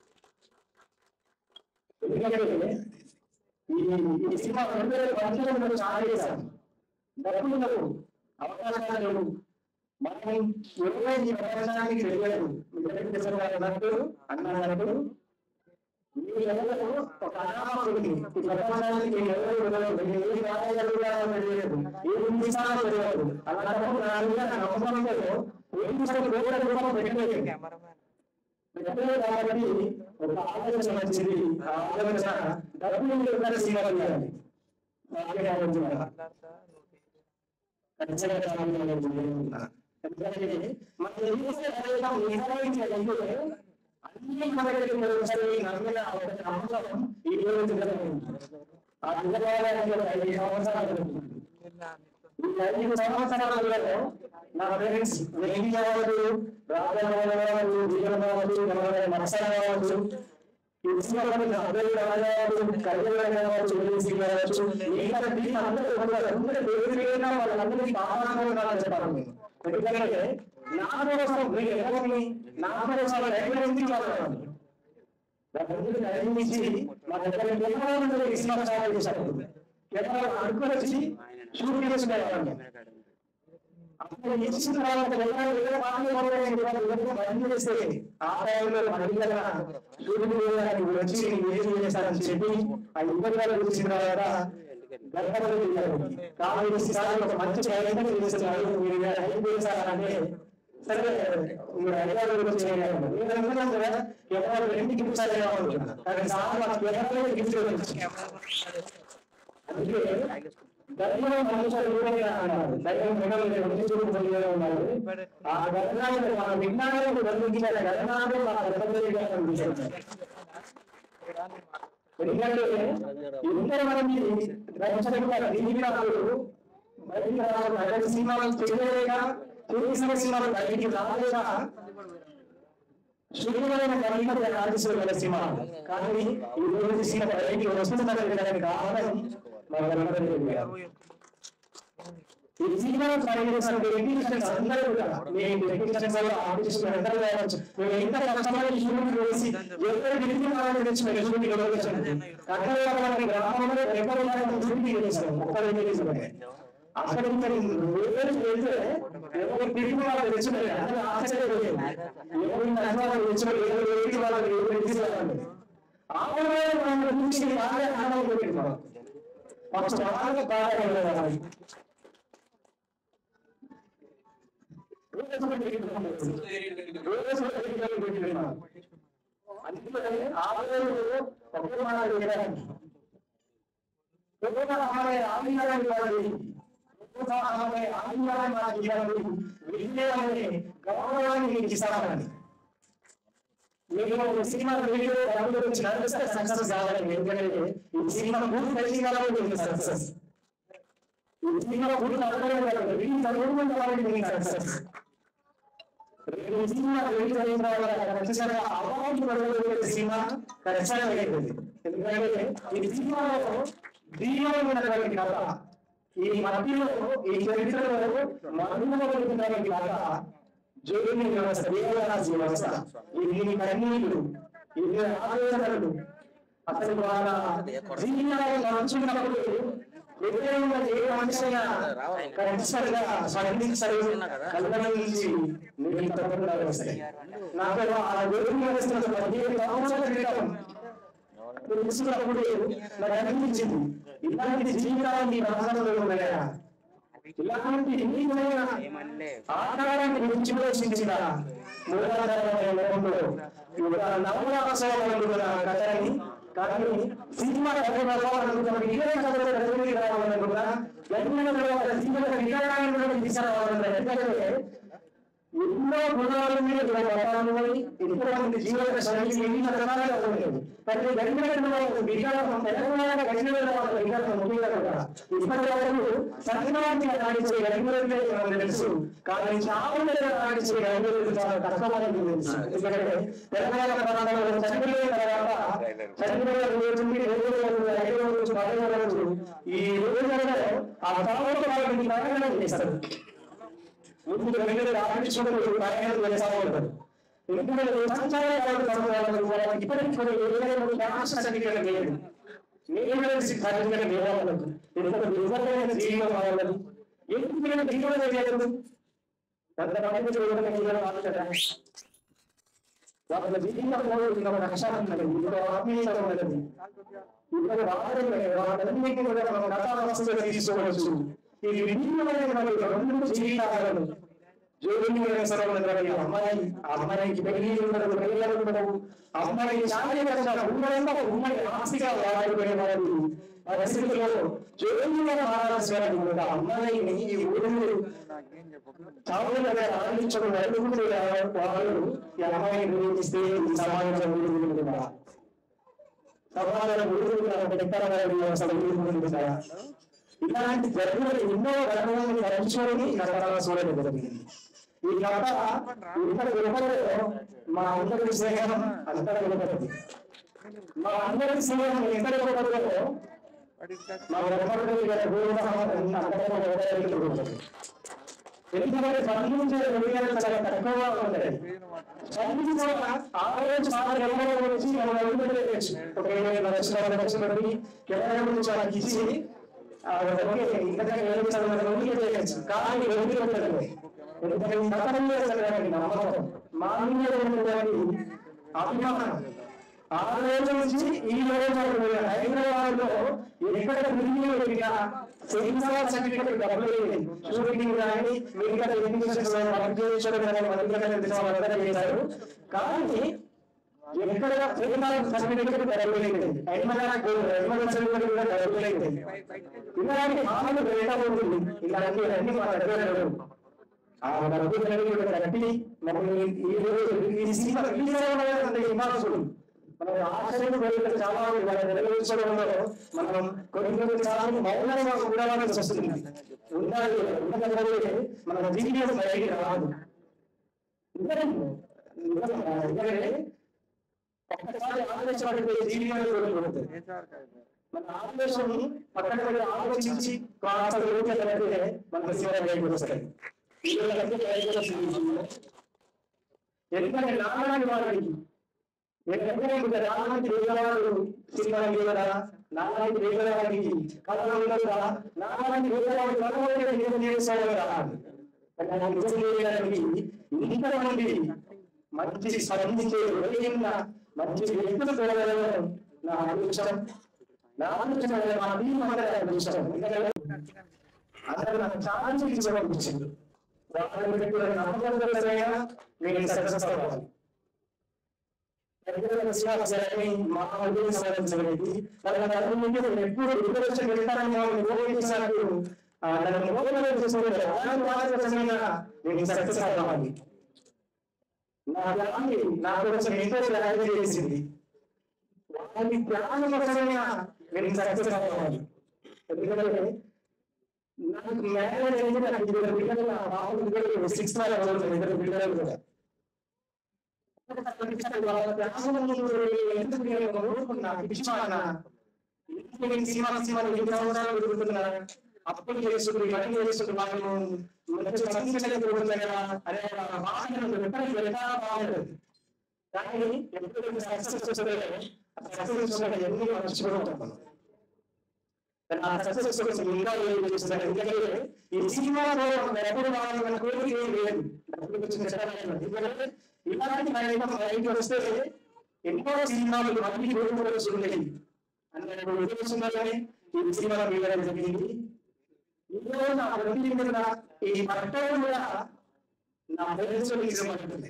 ఎందుకంటే ఈ ఈ సినిమా రెండు వేల పంతొమ్మిదిలో చాలా చేశాం డబ్బులు లేవు అవకాశాలు లేవు మనం ఎవరైనా ఈ ప్రపంచానికి వెళ్ళారు మిగతా గారు అన్నట్టు అన్న అన్నట్టు మీ ఎవరు ఒక అనామకుడిని ఈ ప్రపంచానికి మీ ఎవరు తెలియదు మీ ఏ కార్యాలు జరుగుతాయో తెలియదు ఏ నిమిషాలు తెలియదు అలాంటప్పుడు నా మీద నా నమ్మకంతో ఏం చేసిన వేరే రూపం పెట్టలేదు పెట్టలేదు కాబట్టి ఒక ఆలోచన వచ్చింది ఆ ఆలోచన డబ్బులు ఉండే సీమా చేయాలి నాకే ఆలోచన ఖచ్చితంగా చాలా ఎందుకంటే మన జీవితం నిర్వహించాలంటే అన్ని మనకి ఒకసారి నమ్మిన ఒక నమ్మకం ఈ రోజు ఆ నిజవాదానికి ఒక ఐదు సంవత్సరాలు ఈ ఐదు సంవత్సరాలలో నా పేరెంట్స్ వెంకీ కావచ్చు రాజారావు కావచ్చు జీవన కావచ్చు మనసాల కావచ్చు ఈ ఉస్మానాబాద్ అబ్బాయి కావచ్చు కళ్యాణ కావచ్చు ఏసీ కావచ్చు మిగతా టీం అందరూ ఉన్నారు అందరూ పేరు పేరున వాళ్ళందరికీ ఆహ్వానం చెప్పాలి ఎందుకంటే నా కోసం మీరు ఎవరిని నా కోసం ఎక్కడ ఉంది వాళ్ళు నిర్మించి మా దగ్గర నిర్మాణంలో ఇస్లాం సహాయం చేశారు కేవలం అనుకుని వచ్చి షూట్ చేసుకునేవాళ్ళు అప్పుడు ఇచ్చిన తర్వాత వెళ్ళాలి వేరే వాళ్ళు బంద్ చేస్తే ఆ టైంలో మళ్ళీ కదా షూటింగ్ చేయడానికి వచ్చి ఏం చేశారని చెప్పి ఆ ఇబ్బంది వచ్చిన తర్వాత గర్భవతి వెళ్ళారు కాబట్టి ఈసారి ఒక మంచి ప్రయత్నం చేస్తున్నారు మీరు హెల్ప్ చేశారంటే సరే మీరు హైదరాబాద్ వచ్చి చేయాలి నేను అనుకున్నాను కదా కేవలం రెండు గిఫ్ట్స్ అయ్యా కానీ సార్ మాకు కేవలం గిఫ్ట్ అందుకే ధర్మం మనుషులు దూరంగా అన్నారు ధర్మం మిమ్మల్ని మనుషులు దూరంగా ఉన్నారు ఆ గర్భాలను మన విజ్ఞానాలకు బంధించిన గర్భాలు మన గర్భంగా ఎందుకంటే ఇద్దరు మంది రక్షకుల జీవితాలు బయటికి రావాలి అలాంటి సినిమాలు చేయలేక చేసిన సినిమాలు బయటికి రాలేక శుభ్రమైన కలిగిన రాజేశ్వర సినిమా కానీ ఈ రోజు సినిమా బయటికి వస్తుందని కారణం మనందరికీ తెలియాలి. ఈ సినిమాను పరిగణించిన టెక్నీషియన్స్ అందరూ కూడా మేము టెక్నీషియన్స్ వల్ల ఆర్టిస్ట్ అందరూ కావచ్చు మేము ఎంత కష్టపడి షూటింగ్ వేసి ఎవరు డిగ్రీ కావాలని తెచ్చి మేము షూటింగ్ ఎవరు చేసాము అక్కడ వాళ్ళకి గ్రామంలో ఎవరు షూటింగ్ చేసాము ఒక్కరు చేసాము అక్కడ మరి వేరు వెళ్తే ఎవరు డిగ్రీ వాళ్ళు తెచ్చుకోలేదు అందరూ ఆశ్చర్యపోలేదు ఎవరు నగరాలు తెచ్చుకోలేదు ఎవరు వేడి వాళ్ళు ఎవరు తెచ్చుకోవాలి ఆడవాళ్ళు మనం చూసి బాగా ఆనందం పెట్టినాం ఫస్ట్ బాగా బాగా అందుకని ఆలయంలో ఒకే మాట చేయడానికి ఒక్కొక్క ఆమె ఆలయాన్ని వాడి ఒక్కొక్క ఆమె ఆలయాన్ని మా జీవనాన్ని విజయాన్ని గౌరవాన్ని మీకు ఇస్తామని మీరు ఒక సినిమా వీడియో డబ్బులు గురించి నడిపిస్తే సక్సెస్ కావాలని ఎందుకంటే ఈ సినిమా పూర్తి పరిచయాలు సక్సెస్ ఈ సినిమా పూర్తి నడవడం కాదు వీడి చదువుకున్న వాళ్ళకి మీకు సక్సెస్ రేపు ఈ సినిమా రిలీజ్ అయిన తర్వాత ఖచ్చితంగా అవార్డు పడగలిగే సినిమా ఖచ్చితంగా అయిపోయింది ఎందుకంటే ఈ సినిమాలో దీవమైనటువంటి కథ ఈ మధ్యలో ఈ చరిత్రలో మరుగునటువంటి కథ జోగిని వ్యవస్థ దేవదాసి వ్యవస్థ ఇది దీని కన్నీళ్లు ఇది ఆలోచనలు అసలు వాళ్ళ జీవితాలను మలుచుకున్నప్పుడు ఎదురైన ఏ మనిషిగా ఖచ్చితంగా స్పందించరు కల్పనించి మీరు తప్పకుండా వస్తాయి నాకు ఆ దేవుని వ్యవస్థ పదిహేను సంవత్సరాల క్రితం తెలుసుకున్నప్పుడు నాకు అనిపించింది ఇలాంటి జీవితాలు మీ ప్రధానంలో ఉన్నాయా ఇలాంటి ఎన్నికైన ఆకారాన్ని గురించి ఆలోచించిన మూలాధారమైన లోకంలో ఒక నవరాసవాలనుకున్న కథని కానీ సినిమా కథనాలనుకున్న ఇదే కథలో రచనకి రావాలనుకున్నా ఎన్నో తర్వాత సినిమా విధానాలను తీసుకురావాలన్న ఎందుకంటే ఎన్నో గుణాల మీద పట్టాలని ఎంతో మంది జీవన శైలి ఎన్ని రకాలుగా ఉండేది ప్రతి గడిపిన వికాసం తెలంగాణ గడిపిన వికాసం ముఖ్యంగా కూడా ఇప్పటి వరకు సత్యనారాయణ నాటించే గడిపిన మనకు తెలుసు కానీ చాలా నాటించే గడిపిన చాలా కష్టమని తెలుసు ఎందుకంటే తెలంగాణ ప్రాంతంలో చనిపోయిన తర్వాత చనిపోయిన రోజు నుండి రెండు రోజులు ఐదు రోజు పదహైదు రోజు ఈ రోజులలో ఆ తర్వాత వాళ్ళకి ప్రయాణం చేస్తారు ముందు వెంటనే రామకృష్ణుడు ప్రయాణం చేస్తా ఉంటారు ఎందుకంటే సంచారాలు కనుగొనాలని వాళ్ళకి ఇప్పటికీ కూడా ఏదైనా క్యాన్సర్ సర్టిఫికేట్ లేదు నేను సర్టిఫికేట్ లేదు వాళ్ళకు ఎందుకంటే నిజమైన జీవితం వాళ్ళకు ఎందుకు మీరు జీవనం చేయలేదు పెద్ద మంది చూడడం జీవనం వాళ్ళ వాళ్ళ జీవితంలో ఇంకా ఒక రక్షణ ఉన్నది ఇంకా ఆత్మీయత ఉన్నది ఇక్కడ వాడలే వాటన్నిటిని కూడా మనం కథావస్తుగా తీసుకోవచ్చు ఇది విభిన్నమైనటువంటి రెండు జీవితాలను జోడిని సరళమైనటువంటి అమ్మాయి ఆ అమ్మాయికి పెళ్లి ఉండదు పిల్లలు ఉండవు ఆ అమ్మాయి శారీరకంగా ఉండడంలో ఉమ్మడి ఆస్తిగా వాడుకునేవారు ఆ పరిస్థితుల్లో జోడిగా మారాల్సిన ఆ అమ్మాయిని ఈ ఊరిలో చావుల దగ్గర ఆనందించడం అడుగుతుండే వాళ్ళు ఈ అమ్మాయిని ప్రేమిస్తే ఈ సమాజం ఊరుకుంటుందా సమాజం ఊరుకుంటుందా అసలు ఊరుకుంటుందా ఇలాంటి జరుగులు ఎన్నో ఘటనలను తరచుకొని నగరాల చూడడం జరిగింది ఈ కథ ఇక్కడ వినపడలో మా అందరి స్నేహం అంతటా వినపడింది మా అందరి స్నేహం ఎక్కడ వినపడలో మా వినపడలో ఇక్కడ పూర్వం అంతటా వినపడలేదు ఎందుకంటే స్పందించే విషయాలు చాలా తక్కువగా ఉంటాయి స్పందించే ఆ రోజు సార్ ఎవరో వచ్చి మనం అడుగుపెట్టేయచ్చు ఒక ఇరవై లక్షల లక్షలు పెట్టి కెమెరా గురించి వాళ్ళకి ఇచ్చి ఆ ఓకే ఇంకా ఏడు వందల మందికి చేయొచ్చు కానీ వెలుగు పెట్టలేదు ఎందుకంటే ఈ నమ్మకం మీద చదవండి నమ్మకం మా మీద ఉన్నటువంటి అభిమానం ఆ రోజు నుంచి ఈ రోజు వరకు హైదరాబాద్ లో ఎక్కడ తిరిగి వెళ్ళినా సెన్సార్ సర్టిఫికెట్ డబ్బులు షూటింగ్ కానీ మిగతా ఎడ్యుకేషన్ వర్క్ చేయించడం కానీ వాళ్ళందరూ చేశారు కానీ ఎక్కడ సెన్సార్ సర్టిఫికెట్ డబ్బులు సర్టిఫికెట్ కూడా డబ్బులు ఇలాంటి మామూలు రేటా ఉంటుంది ఇలాంటి అన్ని మా దగ్గర లేవు. ఆ డబ్బు కలిగి కట్టి మమ్మల్ని ఈ రోజు ఈ సినిమా రిలీజ్ అవ్వడం హిమాలసుడు మన ఆశలు కోరికలు చాలా ఉన్నాయి. వాళ్ళని నెరవేర్చడంలో మనం కొన్ని కొన్ని చాలా మౌనంగా ఉండడానికి వస్తుంది ఉండాలి ఉండగలిగితే మన జీవితం బయటికి రాదు ఎందుకంటే ఎందుకంటే ఒక్కసారి ఆలోచించబడితే జీవితంలో కోల్పోతుంది మన ఆలోచన పక్కన పెట్టి ఆలోచించి కాస్త యోగ్యతలైతే మనకు సేవ చేయకూడదు ఎందుకంటే నారాయణ వారికి ఎక్కడైనా రామానికి వేగవాడు సినిమా వేగరా నారాయణ వేగవాడికి కథలు ఉండదురా నారాయణ వేగవాడు కథలు నేను చేస్తాడు ఇంతమంది మంచి స్పందించే హృదయంగా మంచి వ్యక్తులు పెరగడం నా అదృష్టం నా అదృష్టం మా టీం అందరి అదృష్టం ఎందుకంటే అందరూ నాకు చాలా ఇచ్చింది వాళ్ళు పెట్టుకున్న నమ్మకం కలిగిన నేను సక్సెస్ అవ్వాలి మా ఉద్యోగం సాధించగలిగి తర్వాత అర్థం నుండి నేను ఎప్పుడు రిజర్వేషన్ వెళ్తానని వాళ్ళు ఓడించినట్టు నన్ను మోసం చేసుకోలేదు అలాంటి వాళ్ళ కోసమైనా నేను సక్సెస్ అవ్వాలి నా ఫ్యామిలీ నా కోసం ఎంతో త్యాగం చేసింది వాళ్ళ జ్ఞానం కోసమైనా నేను సక్సెస్ అవ్వాలి ఎందుకంటే నాకు మ్యారేజ్ అయింది నాకు ఇద్దరు పిల్లలు నా బాబు పిల్లలు సిక్స్ మంత్స్ ఇద్దరు పిల్లలు కూడా అప్పుడు చేసుకుంటూ ఇవన్నీ చేసుకుంటూ వాళ్ళు మంచి సంధించలేకపోతుంది కదా అనే వాసన ఎప్పటికీ వెళ్తా బాగుంటుంది కానీ ఎప్పుడు సక్సెస్ వస్తుందో సక్సెస్ ఎన్ని మర్చిపోతాం ఆ సక్సెస్ కోసం ఇంకా ఏం చేస్తున్నారు ఎందుకంటే ఈ సినిమాలో ఎప్పుడు మన కోరిక ఏం లేదు డబ్బులు వచ్చిన చట్టాలు ఎందుకంటే ఇలాంటి కార్యక్రమం బయటకు వస్తే ఎన్నో సినిమాలు మళ్ళీ రోడ్డు కూడా ఉండేవి అందుకని ఉద్దేశంగానే ఈ సినిమా వేయడం జరిగింది ఇందులో నా ప్రతి మీద ఈ పట్టణం కూడా నా పేరెంట్స్ నిజమంటుంది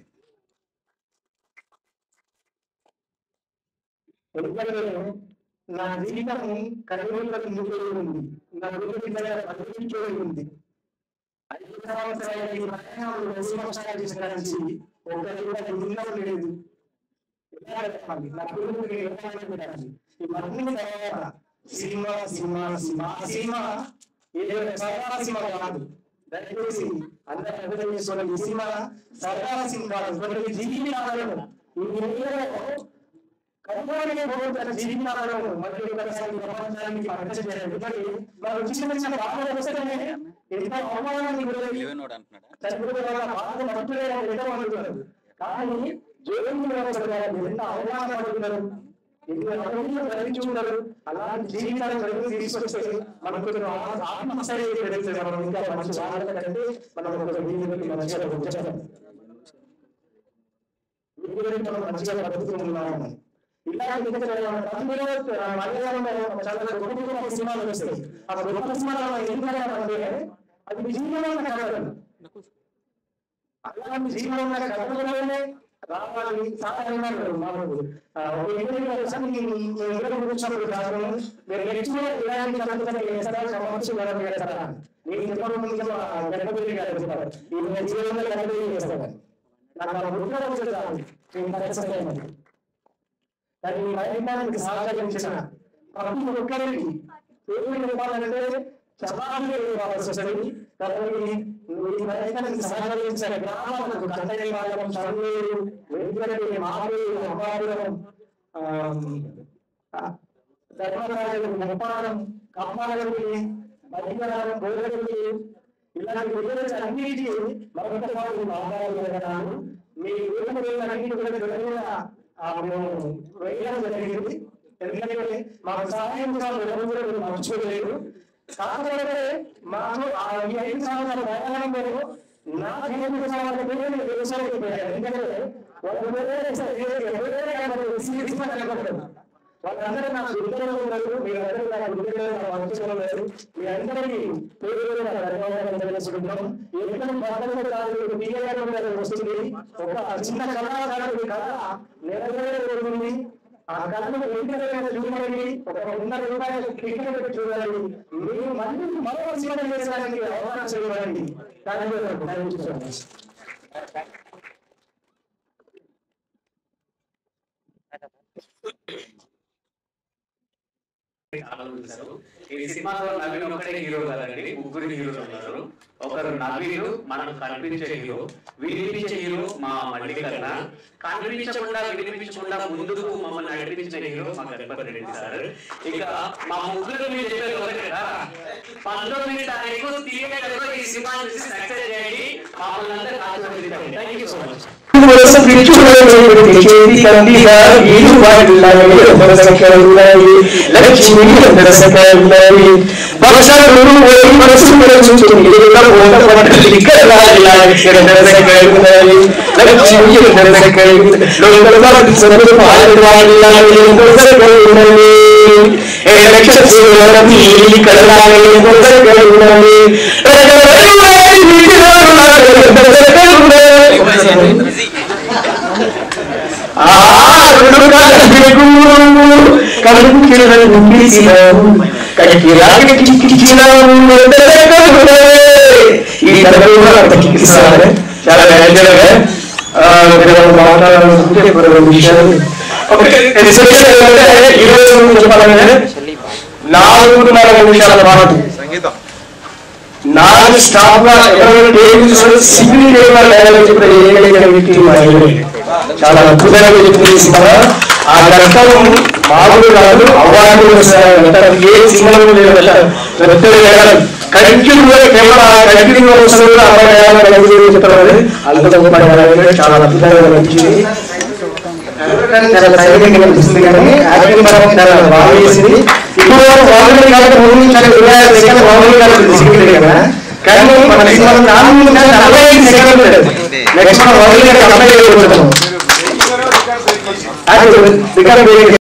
ఎందుకంటే నా జీవితం కనుగోలులకు ముందుకు ఉంది నా గురించి అభివృద్ధి ఉంది ఐదు సంవత్సరాల ఈ ప్రయాణంలో ఐదు సంవత్సరాలు చేసిన నుంచి ఒకటి కూడా నిన్నలు లేదు ఎలా చెప్పాలి? నా గురించి నేను ఎలా పెట్టాలి? ఇవన్నీ తర్వాత సినిమా సినిమా సినిమా ఆ సినిమా ఏదో సరదా సినిమా కాదు దయచేసి అందరూ అర్థం చేసుకోవాలి ఈ సినిమా సరదా సినిమా కాదు కొన్ని జీవితాలను ఈ నెలలో కనుగొనే భగవంతుల జీవితాలను మరియు ఒకసారి ప్రపంచానికి పరిచయం చేయాలి ఎందుకంటే మనం చిన్న చిన్న బాధలు వస్తేనే ఎంతో అవమానాన్ని గురై చనిపోయిన వాళ్ళ బాధలు పట్టులే ఎంతో అనుకుంటారు కానీ జోగి ఎంత అవమానపడుతున్నారు ఎన్ని అనుభూతులు ధరించుకున్నారు అలాంటి జీవితాలను వెలుగు తీసుకొస్తే మనకు కొంచెం ఆ- ఆత్మస్థైర్యం పెరుగుతుంది మనం ఇంకా మంచి బాధల కంటే మనం ఒక వీధిలోకి మంచిగా వచ్చేస్తాం పేరుతో మంచిగా బతుకుతున్నామని ఇలాంటి తమిళ మలయాళంలో చాలా గొప్ప గొప్ప సినిమాలు వస్తాయి ఆ గొప్ప సినిమాలు ఎందుకంటే అది జీవనం కథలు అలాంటి జీవనం కథలలోనే రావాలి సాధారణ మామూలు కూర్చోబడి కాదు మీరు నెక్స్ట్ ఇలాంటి కథలు చేస్తారు సమస్య మేడం చేస్తారా నేను చెప్పడం గణపతి గారు చెప్తారు ఈ జీవనంలో గణపతి చేస్తాను నాకు ఆ బుద్ధి వచ్చేది కాదు నేను పరిస్థితి దాన్ని మీ ప్రయత్నానికి సహకరించిన ప్రతి ఒక్కరికి పేరు ఇవ్వాలంటే సమాజంలో ఇవ్వాల్సి వస్తుంది కాబట్టి ఈ ప్రయత్నానికి సహకరించిన గ్రామాలకు కంటైవారం చదువులు వెంకటగిరి మావేలు అపారం ధర్మరాజు నిర్మాణం కమ్మారెడ్డి మధ్యకాలం గోదరెడ్డి ఇలాంటి విధులు అన్నిటి మరొక వాళ్ళు ఆధారాలు మీ అన్నిటి కూడా తెలియదా వేయడం జరిగింది ఎందుకంటే మాకు సహాయం ఎవరు కూడా మీరు మర్చిపోలేదు కాకపోతే మాకు ఆ ఈ ఐదు సంవత్సరాల ప్రయాణం మీరు నా ఐదు సంవత్సరాల పేరు నేను వ్యవసాయం పోయాను ఎందుకంటే వాళ్ళు ఎవరైనా ఎవరైనా కానీ సీరియస్ కనపడదు వాళ్ళందరూ నాకు గుర్తులు ఉన్నారు మీరందరూ నాకు గుర్తులు మంచిగా ఉన్నారు మీ అందరికీ పేరు పేరు నా ధన్యవాదాలు తెలియజేసుకుంటున్నాం ఎక్కడ బాధలు కాదు మీరే వస్తుంది ఒక చిన్న కళాకారుడి కళ నెరవేరబోతుంది ఆ కళను వెంటనే చూడండి ఒక వంద రూపాయలు టికెట్ పెట్టి చూడండి మీరు మళ్ళీ మరో సినిమా చేసడానికి అవకాశం ఇవ్వండి దాని చూడండి ఆలోచించారు ఈ సినిమాలో నవీన్ ఒకటే హీరో కదండి ముగ్గురు హీరోలు ఉన్నారు ఒకరు నవీన్ మనకు కనిపించే హీరో వినిపించే హీరో మా మల్లికన్న కనిపించకుండా వినిపించకుండా ముందుకు మమ్మల్ని నడిపించిన హీరో మా గణపతి రెడ్డి సార్ ఇక మా ముగ్గురు మీరు చెప్పారు ఒకటే కదా పంతొమ్మిది తారీఖు థియేటర్లో ఈ సినిమా చూసి సక్సెస్ చేయండి మమ్మల్ని అందరూ ఆశీర్వదించండి thank you so much Lakshmi చాలా నేచురల్గా మాట్లాడాలనుకుంటే కొన్ని విషయాలు ఈరోజు చెప్పాలంటే నాలుగున్నర నిమిషాల పాటు నాలుగు స్టాప్ గా ఎవరైనా టేబుల్స్ సింగిల్ టేబుల్ డైలాగ్ చెప్పిన ఏకైక వ్యక్తి మహిళ చాలా అద్భుతంగా చెప్పింది సినిమా ఆ ఘట్టం మామూలు కాదు అవార్డు ఏ సినిమాలు లేదు కంటిన్యూ కెమెరా కంటిన్యూ వస్తుంది కూడా అమ్మాయి చెప్తారు అద్భుతంగా చాలా అద్భుతంగా అనిపించింది చాలా సైలెంట్ గా అనిపిస్తుంది కానీ యాక్టింగ్ పరంగా చాలా బాగా చేసింది ఇప్పుడు మామూలు కాబట్టి ముందు చాలా వినాయక సెకండ్ మామూలు కాబట్టి సెకండ్ కదా కానీ మన సినిమా నాలుగు నలభై ఐదు సెకండ్ నెక్స్ట్ మనం మామూలుగా అప్లై చేయబోతున్నాం అది రికార్డ్